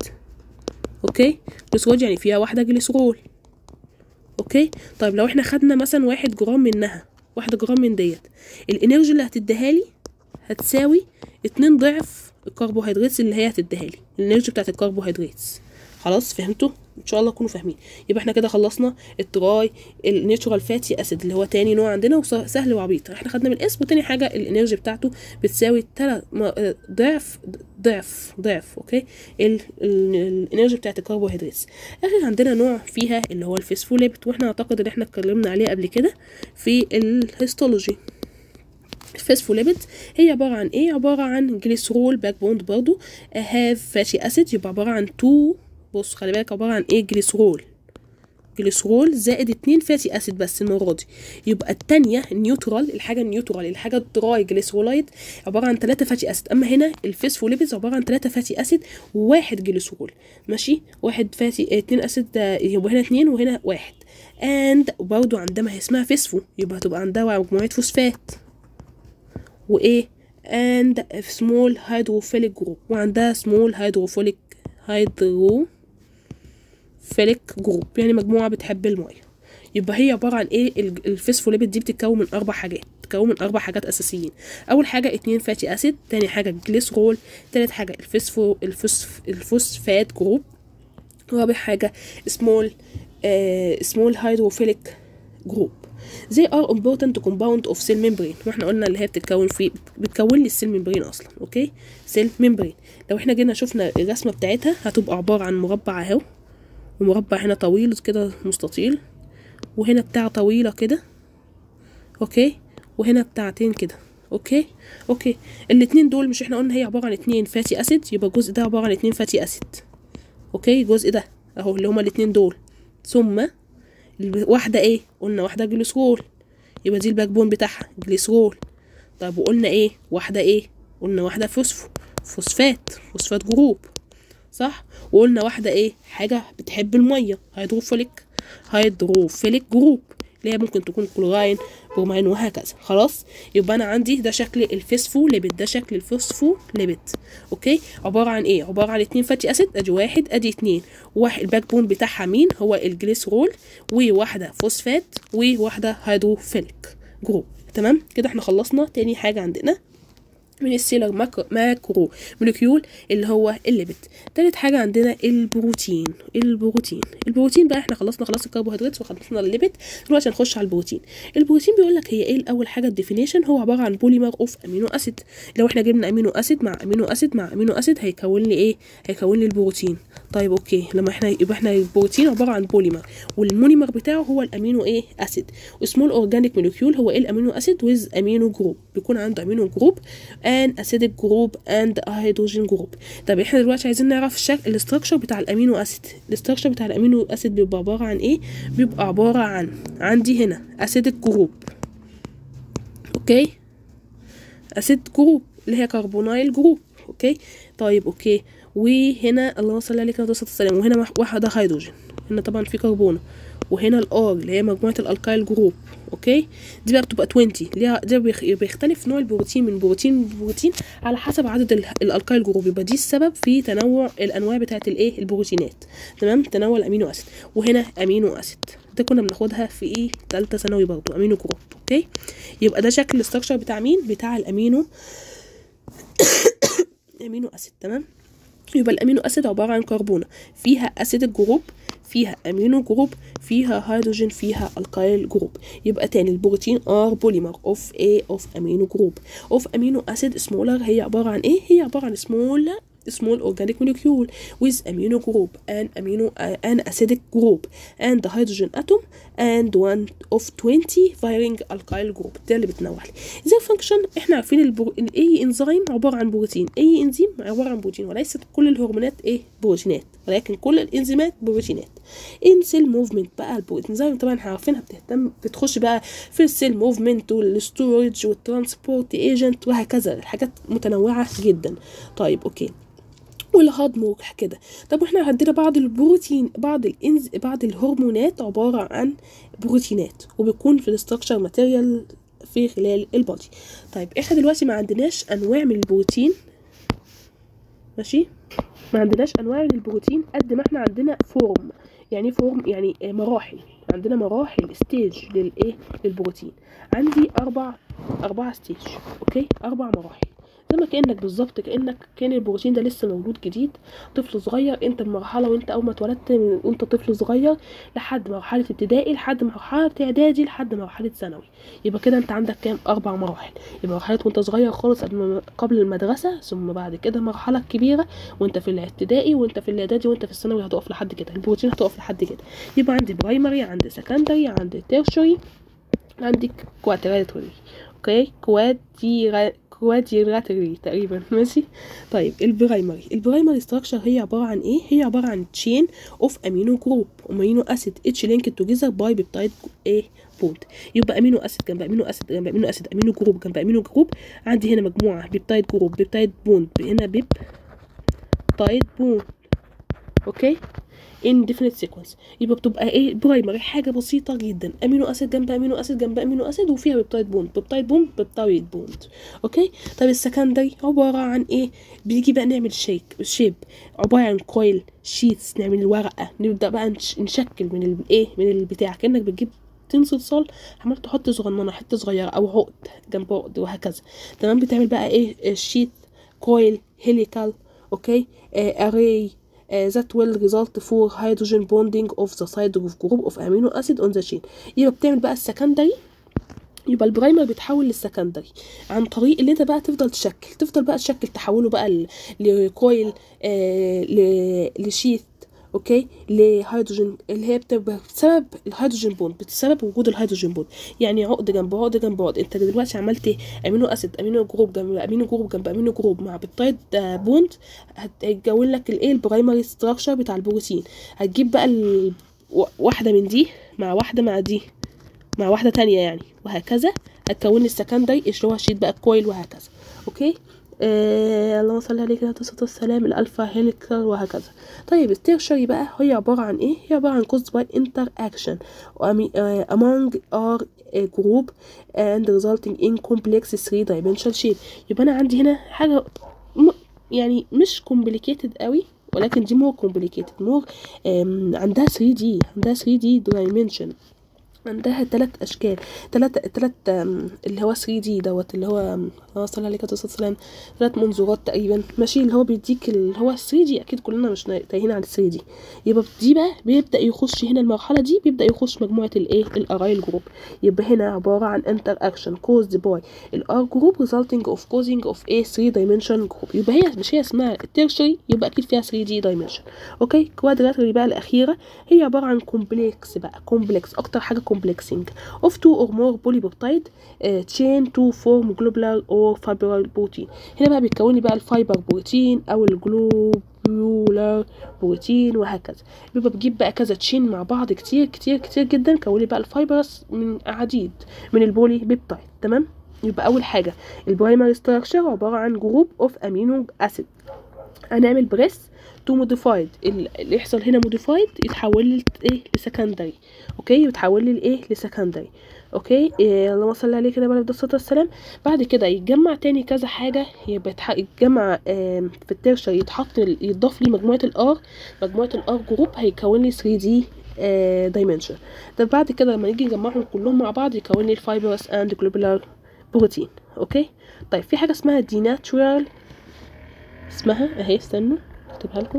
اوكي جليسرول يعني فيها واحدة جليسرول اوكي طيب لو احنا خدنا مثلا واحد جرام منها واحد جرام من ديت الانرجي اللي هتديها لي هتساوي اتنين ضعف الكربوهيدرات اللي هي هتديها لي الانرجي بتاعت الكربوهيدرات خلاص فهمتوا ان شاء الله تكونوا فاهمين يبقى احنا كده خلصنا التراي النيتشورال فاتي اسيد اللي هو تاني نوع عندنا وسهل وعبيط احنا خدنا من الاسم وتاني حاجه الانرجي بتاعته بتساوي تلات ضعف ضعف ضعف اوكي الانرجي بتاعت الكربوهيدرات اخر عندنا نوع فيها اللي هو الفسفوليبت واحنا اعتقد ان احنا اتكلمنا عليه قبل كده في الهيستولوجي الفسفوليبيد هي عبارة عن ايه عبارة عن جليسرول باك بوند برضو هاف فاتي اسيد يبقى عبارة عن تو بص خلي بالك عبارة عن ايه جليسرول جليسرول زائد اتنين فاتي اسيد بس المرة دي يبقى التانية النيوترال الحاجة النيوترال الحاجة التراي جليسرولايد عبارة عن تلاتة فاتي اسيد اما هنا الفسفوليبيدز عبارة عن تلاتة فاتي اسيد وواحد جليسرول ماشي واحد فاتي اتنين اسيد يبقى هنا اتنين وهنا واحد اند برضو عندما هي اسمها فسفو يبقى هتبقى عندها مجموعة فوسفات وايه and small hydrophilic group وعندها small hydrophilic hydrophilic group يعني مجموعة بتحب المية يبقى هي عبارة عن ايه الفسفوليبيد دي بتتكون من اربع حاجات بتتكون من اربع حاجات اساسيين اول حاجة اتنين فاتي اسيد تاني حاجة جليسرول تالت حاجة الفسفو الفسف الفوسفات جروب رابع حاجة small uh, small hydrophilic group they are important compound of cell membrane واحنا قلنا اللي هي بتتكون في بتكون لي السيل ممبرين اصلا اوكي سيل ممبرين لو احنا جينا شفنا الرسمه بتاعتها هتبقى عباره عن مربع اهو ومربع هنا طويل كده مستطيل وهنا بتاع طويله كده اوكي وهنا بتاعتين كده اوكي اوكي الاتنين دول مش احنا قلنا هي عباره عن اتنين فاتي اسيد يبقى الجزء ده عباره عن اتنين فاتي اسيد اوكي الجزء ده اهو اللي هما الاتنين دول ثم واحدة ايه قلنا واحدة جليسرول يبقى دي الباك بون بتاعها جليسرول طيب وقلنا ايه واحدة ايه قلنا واحدة فوسفو فوسفات فوسفات جروب صح وقلنا واحدة ايه حاجة بتحب المية هيدروفيليك هيدروفيليك جروب اللي هي ممكن تكون كلوراين برومين وهكذا خلاص يبقى انا عندي ده شكل الفسفو ليبيد ده شكل الفوسفو ليبيد اوكي عباره عن ايه عباره عن اتنين فاتي اسيد ادي واحد ادي اتنين واحد الباك بون بتاعها مين هو الجليسرول وواحده فوسفات وواحده هيدروفيليك جروب تمام كده احنا خلصنا تاني حاجه عندنا من السيلر ماكرو, ماكرو موليكيول اللي هو الليبت تالت حاجة عندنا البروتين البروتين البروتين بقى احنا خلصنا خلاص الكربوهيدرات وخلصنا الليبت دلوقتي هنخش على البروتين البروتين بيقول لك هي ايه الاول حاجة الديفينيشن هو عبارة عن بوليمر اوف امينو اسيد لو احنا جبنا امينو اسيد مع امينو اسيد مع امينو اسيد هيكون لي ايه هيكون لي البروتين طيب اوكي لما احنا يبقى احنا البروتين عبارة عن بوليمر والمونيمر بتاعه هو الامينو ايه اسيد وسمول اورجانيك موليكيول هو ايه الامينو اسيد ويز امينو جروب بيكون عنده امينو جروب ان اسيدك جروب اند هيدروجين جروب طب احنا دلوقتي عايزين نعرف الشكل الاستراكشر بتاع الامينو اسيد الاستراكشر بتاع الامينو اسيد بيبقى عباره عن ايه بيبقى عباره عن عندي هنا اسيدك جروب اوكي اسيد جروب اللي هي كربونايل جروب اوكي طيب اوكي وهنا اللهم صل عليك وسلم والسلام وهنا واحده هيدروجين هنا طبعا في كربونه وهنا الار اللي هي مجموعه الالكايل جروب اوكي دي بقى بتبقى 20 ليها ده بيخ- بيختلف نوع البروتين من بروتين لبروتين على حسب عدد ال- الالكايل جروب يبقى دي السبب في تنوع الانواع بتاعه الايه البروتينات تمام تنوع الامينو اسيد وهنا امينو اسيد ده كنا بناخدها في ايه تالتة ثانوي برضو امينو جروب اوكي يبقى ده شكل الاستراكشر بتاع مين بتاع الامينو امينو اسيد تمام يبقى الامينو اسيد عباره عن كربونه فيها اسيد الجروب فيها امينو جروب فيها هيدروجين فيها الكايل جروب يبقى تاني البروتين ار بوليمر اوف ايه اوف امينو جروب اوف امينو اسيد سمولر هي عباره عن ايه هي عباره عن سمول small organic molecule with amino group and amino uh, an acidic group and the hydrogen atom and one of 20 varying alkyl group ده اللي بتنوع لي زي الفانكشن احنا عارفين البرو... إن اي انزيم عباره عن بروتين اي انزيم عباره عن بروتين وليست كل الهرمونات ايه بروتينات ولكن كل الانزيمات بروتينات ان سيل موفمنت بقى الانزيم طبعا احنا عارفينها بتهتم بتخش بقى في السيل موفمنت والستورج والترانسبورت ايجنت وهكذا الحاجات متنوعه جدا طيب اوكي والهضم كده طب احنا عندنا بعض البروتين بعض الانز بعض الهرمونات عباره عن بروتينات وبيكون في الاستراكشر ماتيريال في خلال البادي طيب احنا دلوقتي ما عندناش انواع من البروتين ماشي ما عندناش انواع من البروتين قد ما احنا عندنا فورم يعني فورم يعني آه، مراحل عندنا مراحل ستيج للايه للبروتين عندي اربع اربع ستيج اوكي اربع مراحل زي ما كانك بالظبط كانك كان البروتين ده لسه مولود جديد طفل صغير انت بمرحله وانت اول ما اتولدت من وانت طفل صغير لحد مرحله ابتدائي لحد مرحله اعدادي لحد مرحله ثانوي يبقى كده انت عندك كام اربع مراحل يبقى مرحله وانت صغير خالص قبل ما- قبل المدرسه ثم بعد كده مرحله كبيره وانت في الابتدائي وانت في الاعدادي وانت في الثانوي هتقف لحد كده البروتين هتقف لحد كده يبقى عندي برايمري عندي سكندري عندي تيرشري عندك كواتراتوري اوكي كواتيرا كواديراتري تقريبا ماشي طيب البرايمري البرايمري ستراكشر هي عباره عن ايه هي عباره عن تشين اوف امينو جروب امينو اسيد اتش لينك توجذر باي بيبتايد ايه بوند يبقى امينو اسيد جنب امينو اسيد جنب امينو اسيد امينو جروب جنب امينو جروب عندي هنا مجموعه بيبتايد جروب بيبتايد بوند هنا بيب تايد بوند اوكي in definite sequence يبقى بتبقى ايه برايمري حاجه بسيطه جدا امينو اسيد جنب امينو اسيد جنب امينو اسيد وفيها بيبتايد بوند بيبتايد بوند بيبتايد بوند اوكي طب السكندري عباره عن ايه بيجي بقى نعمل شيك شيب عباره عن كويل شيتس نعمل الورقه نبدا بقى نش- نشكل من الايه من البتاع كانك بتجيب تين صلصال عمال تحط صغننه حته صغيره او عقد جنب عقد وهكذا تمام بتعمل بقى ايه شيت كويل هيليكال اوكي اري uh, that will result for hydrogen bonding of the side of group of amino acid on the chain يبقى بتعمل بقى السكندري يبقى البرايمر بيتحول للسكندري عن طريق اللي انت بقى تفضل تشكل تفضل بقى تشكل تحوله بقى ل- لكويل آه ل- لشيث اوكي لهيدروجين اللي هي بتبقى بسبب الهيدروجين بوند بسبب وجود الهيدروجين بوند يعني عقد جنب عقد جنب عقد انت دلوقتي عملت امينو اسيد امينو جروب جنب امينو جروب جنب امينو جروب مع بيبتايد آه، بوند هتكون لك الايه البرايمري ستراكشر بتاع البروتين هتجيب بقى ال... و- واحده من دي مع واحده مع دي مع واحده تانية يعني وهكذا هتكون لي السكندري اللي هو شيت بقى الكويل وهكذا اوكي آه اللهم صل عليك عليه الصلاه والسلام الالفا هيليكال وهكذا طيب التيرشري بقى هي عباره عن ايه هي عباره عن caused by interaction among our group and resulting in complex 3 dimensional shape يبقى انا عندي هنا حاجه م... يعني مش complicated قوي ولكن دي مور complicated مور عندها 3 دي عندها 3 دي dimension عندها ثلاث اشكال ثلاث ثلاث اللي هو 3 دي دوت اللي هو اللهم صل عليك عليه الصلاه والسلام ثلاث منظورات تقريبا ماشي اللي هو بيديك اللي هو 3 دي اكيد كلنا مش تايهين عن 3 دي يبقى دي بقى بيبدا يخش هنا المرحله دي بيبدا يخش مجموعه الايه الارايل جروب يبقى هنا عباره عن انتر اكشن كوزد باي الار جروب resulting of causing of a 3 dimension group يبقى هي مش هي اسمها التيرشري يبقى اكيد فيها 3 دي dimension اوكي كوادراتري بقى الاخيره هي عباره عن كومبلكس بقى كومبلكس اكتر حاجه complexing of two or more polypeptide uh, chain to form globular or fibril protein هنا بقى بيتكون لي بقى الفايبر بروتين او الجلوبولار بروتين وهكذا بيبقى بجيب بقى كذا تشين مع بعض كتير كتير كتير جدا كون لي بقى الفايبرس من عديد من البولي بيبتايد تمام يبقى اول حاجه البرايمري ستراكشر عباره عن جروب اوف امينو اسيد هنعمل بريس تو موديفايد اللي يحصل هنا موديفايد يتحول لي ايه لسكندري اوكي يتحول لي لايه لسكندري اوكي إيه اللهم صل عليه كده بقى الصلاه والسلام بعد كده يتجمع تاني كذا حاجه يبقى يتح- يتجمع آم، في الترشر يتحط يضاف لي مجموعه الار مجموعه الار جروب هيكون لي 3 دي دايمنشن طب بعد كده لما نيجي نجمعهم كلهم مع بعض يكون لي الفايبرس اند جلوبولار بروتين اوكي طيب في حاجه اسمها دي ناتشورال اسمها اهي استنوا اكتبها لكم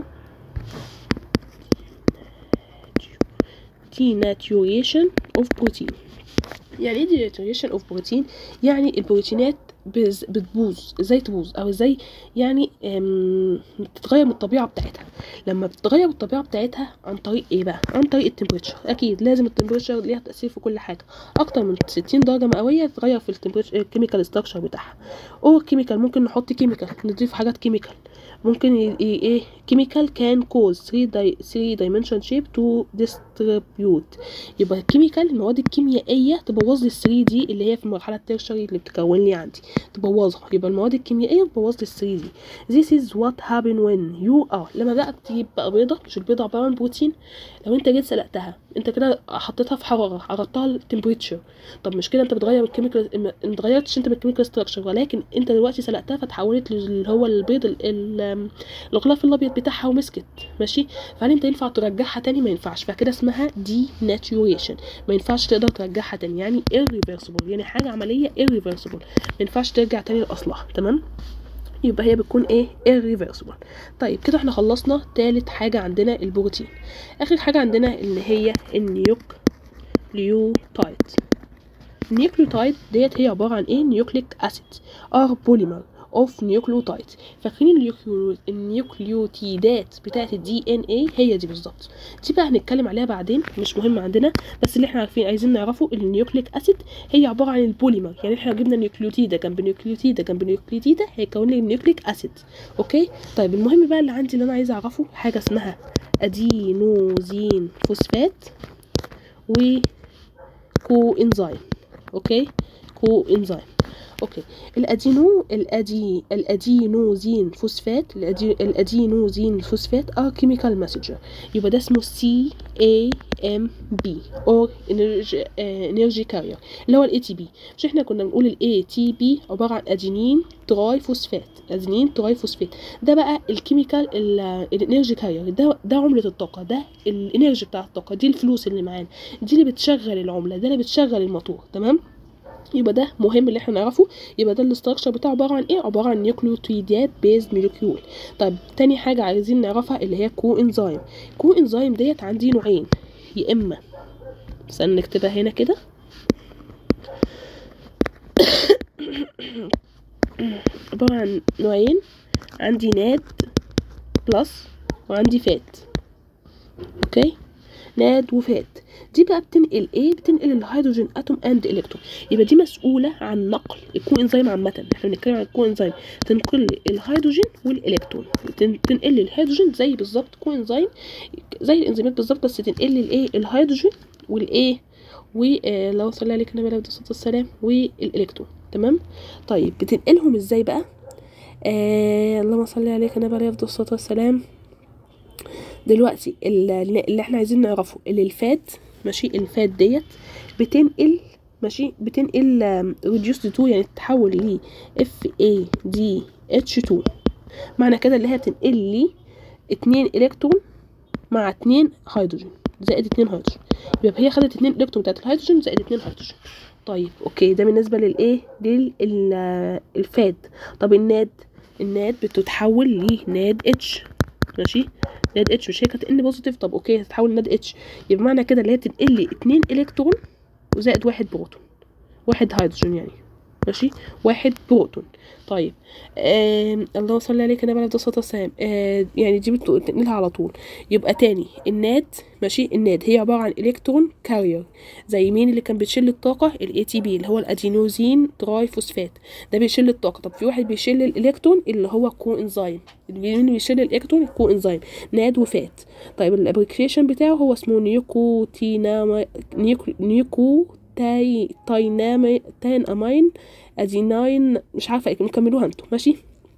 denaturation of protein يعني ايه denaturation of protein يعني البروتينات بز- بتبوظ ازاي تبوظ او ازاي يعني أم، بتتغير من الطبيعه بتاعتها لما بتتغير من الطبيعه بتاعتها عن طريق ايه بقى عن طريق التمبريتشر اكيد لازم التمبريتشر ليها تاثير في كل حاجه اكتر من 60 درجه مئويه تتغير في التمبريتشر الكيميكال ستراكشر بتاعها او كيميكال ممكن نحط كيميكال نضيف حاجات كيميكال ممكن ي- ي- ايه كيميكال كان كوز 3 داي 3 دايمنشن شيب تو ديستريبيوت يبقى الكيميكال المواد الكيميائيه تبوظ لي ال 3 دي اللي هي في المرحله الترشري اللي بتكون لي عندي تبوظها يبقى المواد الكيميائيه بتبوظ لي ال 3 دي this is what happen when you are لما بقى بتجيب بقى بيضه مش البيضه عباره عن بروتين لو انت جيت سلقتها انت كده حطيتها في حراره عرضتها للتمبريتشر طب مش كده انت بتغير الكيميكال ما اتغيرتش انت بالكيميكال ستراكشر ولكن انت دلوقتي سلقتها فتحولت اللي هو البيض ال- ال- الغلاف الابيض بتاعها ومسكت ماشي فهل انت ينفع ترجعها تاني ما ينفعش فكده اسمها دي ناتوريشن ما ينفعش تقدر ترجعها تاني يعني irreversible يعني حاجه عمليه irreversible ما ينفعش ترجع تاني لاصلها تمام يبقى هي بتكون ايه irreversible طيب كده احنا خلصنا تالت حاجه عندنا البروتين اخر حاجه عندنا اللي هي النيوكليوتايد النيوكليوتايد ديت هي عباره عن ايه نيوكليك اسيد ار بوليمر اوف نيوكليوتايد فاكرين النيوكليو- النيوكليوتيدات بتاعه الدي ان اي هي دي بالظبط دي بقى هنتكلم عليها بعدين مش مهم عندنا بس اللي احنا عارفين عايزين نعرفه ان النيوكليك اسيد هي عباره عن البوليمر يعني احنا لو جبنا نيوكليوتيده جنب نيوكليوتيده جنب نيوكليوتيده هيكون لي النيوكليك اسيد اوكي طيب المهم بقى اللي عندي اللي انا عايزه اعرفه حاجه اسمها ادينوزين فوسفات و كو انزيم اوكي كو انزيم اوكي الادينو الادي الادينوزين فوسفات الأدي... الادينوزين فوسفات ار كيميكال ماسنجر يبقى ده اسمه سي اي ام بي اور انرجي كارير اللي هو الاي تي بي مش احنا كنا بنقول الاي تي بي عباره عن ادينين تراي فوسفات ادينين تراي فوسفات ده بقى الكيميكال الانرجي كارير ده ده عمله الطاقه ده الانرجي بتاع الطاقه دي الفلوس اللي معانا دي اللي بتشغل العمله ده اللي بتشغل الموتور تمام يبقى ده مهم اللي احنا نعرفه يبقى ده الاستراكشر بتاعه عباره عن ايه عباره عن نيوكليوتيدات بيز موليكيول طيب تاني حاجه عايزين نعرفها اللي هي كو انزيم كو انزيم ديت عندي نوعين يا اما استنى نكتبها هنا كده عباره عن نوعين عندي ناد بلس وعندي فات اوكي ناد وفات دي بقى بتنقل ايه بتنقل الهيدروجين اتوم اند الكترون يبقى دي مسؤوله عن نقل الكو انزيم عامه احنا بنتكلم عن الكو انزيم تنقل لي الهيدروجين والالكترون تن- تنقل لي الهيدروجين زي بالظبط كو انزيم زي الانزيمات بالظبط بس تنقل لي الايه الهيدروجين والايه ولو صلى عليك النبي عليه الصلاه والسلام والالكترون تمام طيب بتنقلهم ازاي بقى آه اللهم صل عليك النبي عليه الصلاه والسلام دلوقتي اللي اللي احنا عايزين نعرفه اللي الفات ماشي الفات ديت بتنقل ماشي بتنقل ريديوس 2 يعني تتحول ل اف اي دي اتش 2 معنى كده اللي هي بتنقل لي اتنين الكترون مع اتنين هيدروجين زائد اتنين هيدروجين يبقى هي خدت اتنين الكترون بتاعت الهيدروجين زائد اتنين هيدروجين طيب اوكي ده بالنسبه للايه للفاد طب الناد الناد بتتحول لناد اتش ماشي ناد اتش مش هي كانت ان بوزيتيف طب اوكي هتتحول ناد اتش يبقى معنى كده اللي هي بتنقل لي اتنين الكترون وزائد واحد بروتون واحد هيدروجين يعني ماشي واحد بروتون طيب آه اللهم صل عليك النبي عليه الصلاه والسلام آه يعني دي بت- بتنقلها على طول يبقى تاني الناد ماشي الناد هي عباره عن الكترون كارير زي مين اللي كان بيشيل الطاقه الاي تي بي اللي هو الادينوزين تراي فوسفات ده بيشيل الطاقه طب في واحد بيشيل الالكترون اللي هو كو انزيم مين اللي بيشيل الالكترون الكو انزيم ناد وفات طيب الابريكيشن بتاعه هو اسمه نيوكوتينام نيوكو نيوكو تاي تاينام تاين امين اديناين مش عارفه ايه كملوها انتوا ماشي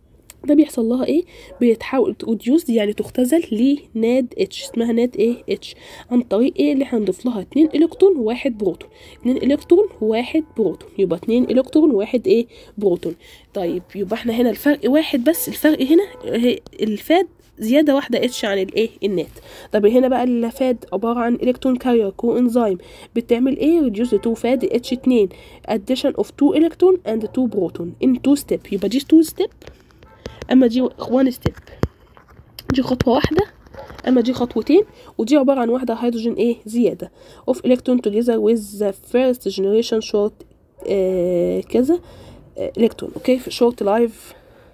ده بيحصل لها ايه بيتحول تروديوس يعني تختزل لناد اتش اسمها ناد ايه اتش عن طريق ايه اللي احنا هنضيف لها اتنين الكترون وواحد بروتون اتنين الكترون وواحد بروتون يبقى اتنين الكترون وواحد ايه بروتون طيب يبقى احنا هنا الفرق واحد بس الفرق هنا هي- الفاد زياده واحده اتش عن الايه النات طب هنا بقى الفاد عباره عن الكترون كارير كو انزيم بتعمل ايه ريديوس تو فاد اتش 2 addition of 2 electron and 2 proton in 2 step يبقى دي 2 step اما دي 1 step دي خطوه واحده اما دي خطوتين ودي عباره عن واحده هيدروجين ايه زياده of electron together with the first generation short آه كذا آه electron اوكي في short life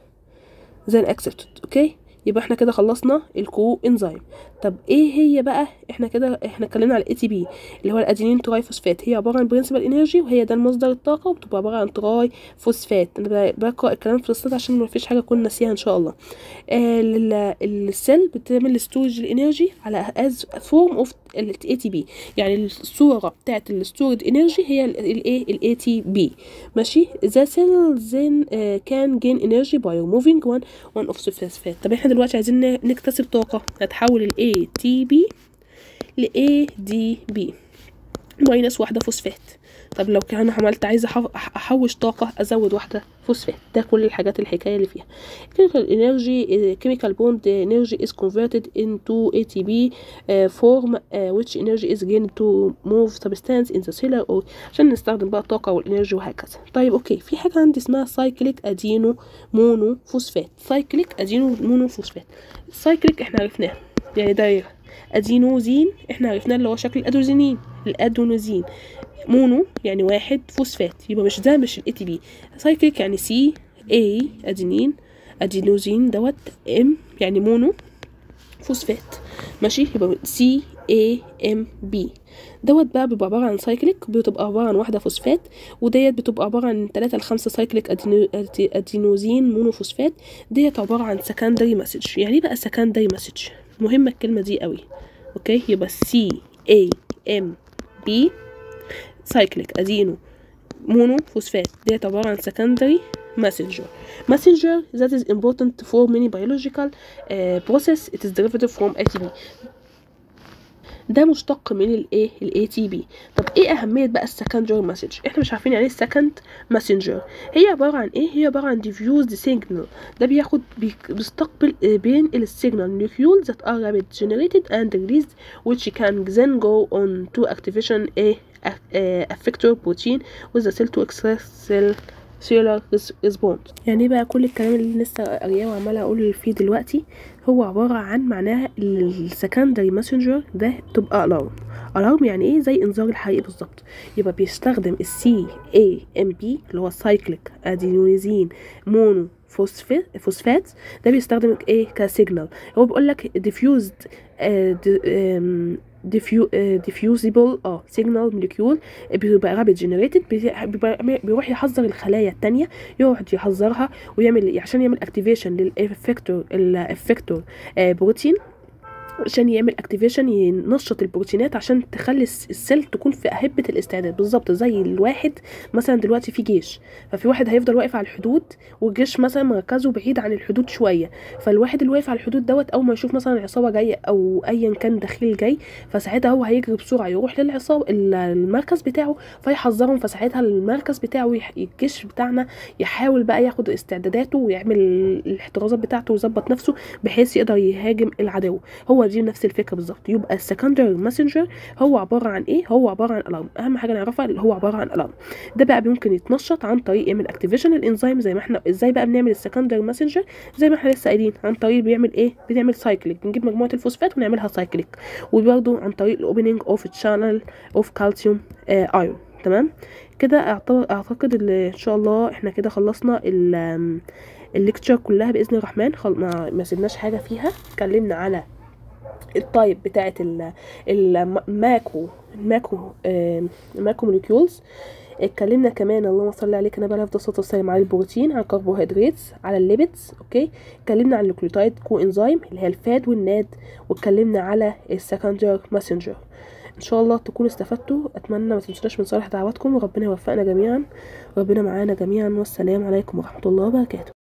then accepted اوكي يبقى احنا كده خلصنا الكو انزيم طب ايه هي بقى احنا كده احنا اتكلمنا على الاي تي بي اللي هو الادينين تراي فوسفات هي عباره عن برنسبل انرجي وهي ده المصدر الطاقه وبتبقى عباره عن تراي فوسفات انا بقرا الكلام في السلايد عشان ما فيش حاجه اكون ناسيها ان شاء الله آه ال- السيل بتعمل ستورج الانرجي على از فورم اوف الاي تي بي يعني الصوره بتاعت الستورد انرجي هي الايه الاي تي بي ماشي ذا سيل then كان جين انرجي باي removing one one of the phosphate طب احنا دلوقتي عايزين ن- نكتسب طاقه هتحول ال ATP ل ADP ماينس واحدة فوسفات طب لو كان عملت عايزة أحو- أحوش طاقة أزود واحدة فوسفات ده كل الحاجات الحكاية اللي فيها chemical energy uh, chemical bond energy is converted into ATP uh, form uh, which energy is gained to move substance in the cellular or عشان نستخدم بقى الطاقة والإنرجي وهكذا طيب أوكي في حاجة عندي اسمها سايكليك أدينو مونو فوسفات سايكليك أدينو مونو فوسفات السايكليك احنا عرفناه يعني دايرة أدينوزين احنا عرفناه اللي هو شكل الأدوزينين الأدونوزين مونو يعني واحد فوسفات يبقى مش ده مش الاي تي بي سايكليك يعني سي اي ادينين ادينوزين دوت ام يعني مونو فوسفات ماشي يبقى سي اي ام بي دوت بقى بيبقى عبارة عن سايكليك بتبقى عبارة عن واحدة فوسفات وديت بتبقى عبارة عن تلاتة لخمسة سايكليك أدينو أدي- أدينوزين مونوفوسفات ديت عبارة عن سكندري مسج يعني ايه بقى سكندري مسج مهمة الكلمة دي قوي اوكي يبقى سي اي ام بي سايكليك ادينو مونو فوسفات ديت عبارة عن secondary messenger messenger that is important for many biological uh, process it is derived from ATP ده مشتق من الايه الاي تي بي طب ايه اهميه بقى السكندري مسج احنا مش عارفين يعني ايه سكند ماسنجر هي عباره عن ايه هي عباره عن diffused signal ده بياخد بي- بيستقبل آه، بينقل السيجنال molecules that are rapid generated and released which can then go on to activation a a effector protein with the cell to express cell cellular res- response يعني بقى كل الكلام اللي لسه قارياه وعماله اقول فيه دلوقتي هو عباره عن معناها السكندري ماسنجر ده تبقى الارم الارم يعني ايه زي انذار الحريق بالظبط يبقى بيستخدم السي اي ام بي اللي هو سايكليك ادينوزين مونو فوسفات فوسفات ده بيستخدم ايه كسيجنال هو بيقول لك ديفيوزد ديفيوزيبل اه سيجنال موليكيول بيبقى رابيد جنريتد بيروح يحذر الخلايا التانية يقعد يحذرها ويعمل عشان يعمل اكتيفيشن للافكتور الافكتور بروتين عشان يعمل اكتيفيشن ينشط البروتينات عشان تخلي الس- السيل تكون في اهبه الاستعداد بالظبط زي الواحد مثلا دلوقتي في جيش ففي واحد هيفضل واقف على الحدود والجيش مثلا مركزه بعيد عن الحدود شويه فالواحد اللي واقف على الحدود دوت اول ما يشوف مثلا عصابه جايه او ايا كان دخيل جاي فساعتها هو هيجري بسرعه يروح للعصابه ال- المركز بتاعه فيحذرهم فساعتها المركز بتاعه يح- الجيش بتاعنا يحاول بقى ياخد استعداداته ويعمل الاحترازات بتاعته ويظبط نفسه بحيث يقدر يهاجم العدو هو دي نفس الفكره بالظبط يبقى السكندري ماسنجر هو عباره عن ايه هو عباره عن الارم اهم حاجه نعرفها اللي هو عباره عن الارم ده بقى ممكن يتنشط عن طريق يعمل اكتيفيشن الانزيم زي ما احنا ازاي بقى بنعمل السكندري ماسنجر زي ما احنا لسه قايلين عن طريق بيعمل ايه بنعمل سايكليك بنجيب مجموعه الفوسفات ونعملها سايكليك وبرده عن طريق الاوبننج اوف تشانل اوف كالسيوم ايون تمام كده أعت- اعتقد ان ان شاء الله احنا كده خلصنا ال الليكتشر كلها باذن الرحمن خل... ما, ما سيبناش حاجه فيها اتكلمنا على التايب بتاعت ال- الماكرو الماكرو آم، الماكرو موليكيولز اتكلمنا كمان اللهم صل عليك انا بقى الصلاه والسلام على البروتين على الكربوهيدرات على الليبيدز اوكي اتكلمنا عن النيوكليوتايد كو انزيم اللي هي الفاد والناد واتكلمنا على السكندر ماسنجر ان شاء الله تكونوا استفدتوا اتمنى ما تنسوناش من صالح دعواتكم وربنا يوفقنا جميعا وربنا معانا جميعا والسلام عليكم ورحمه الله وبركاته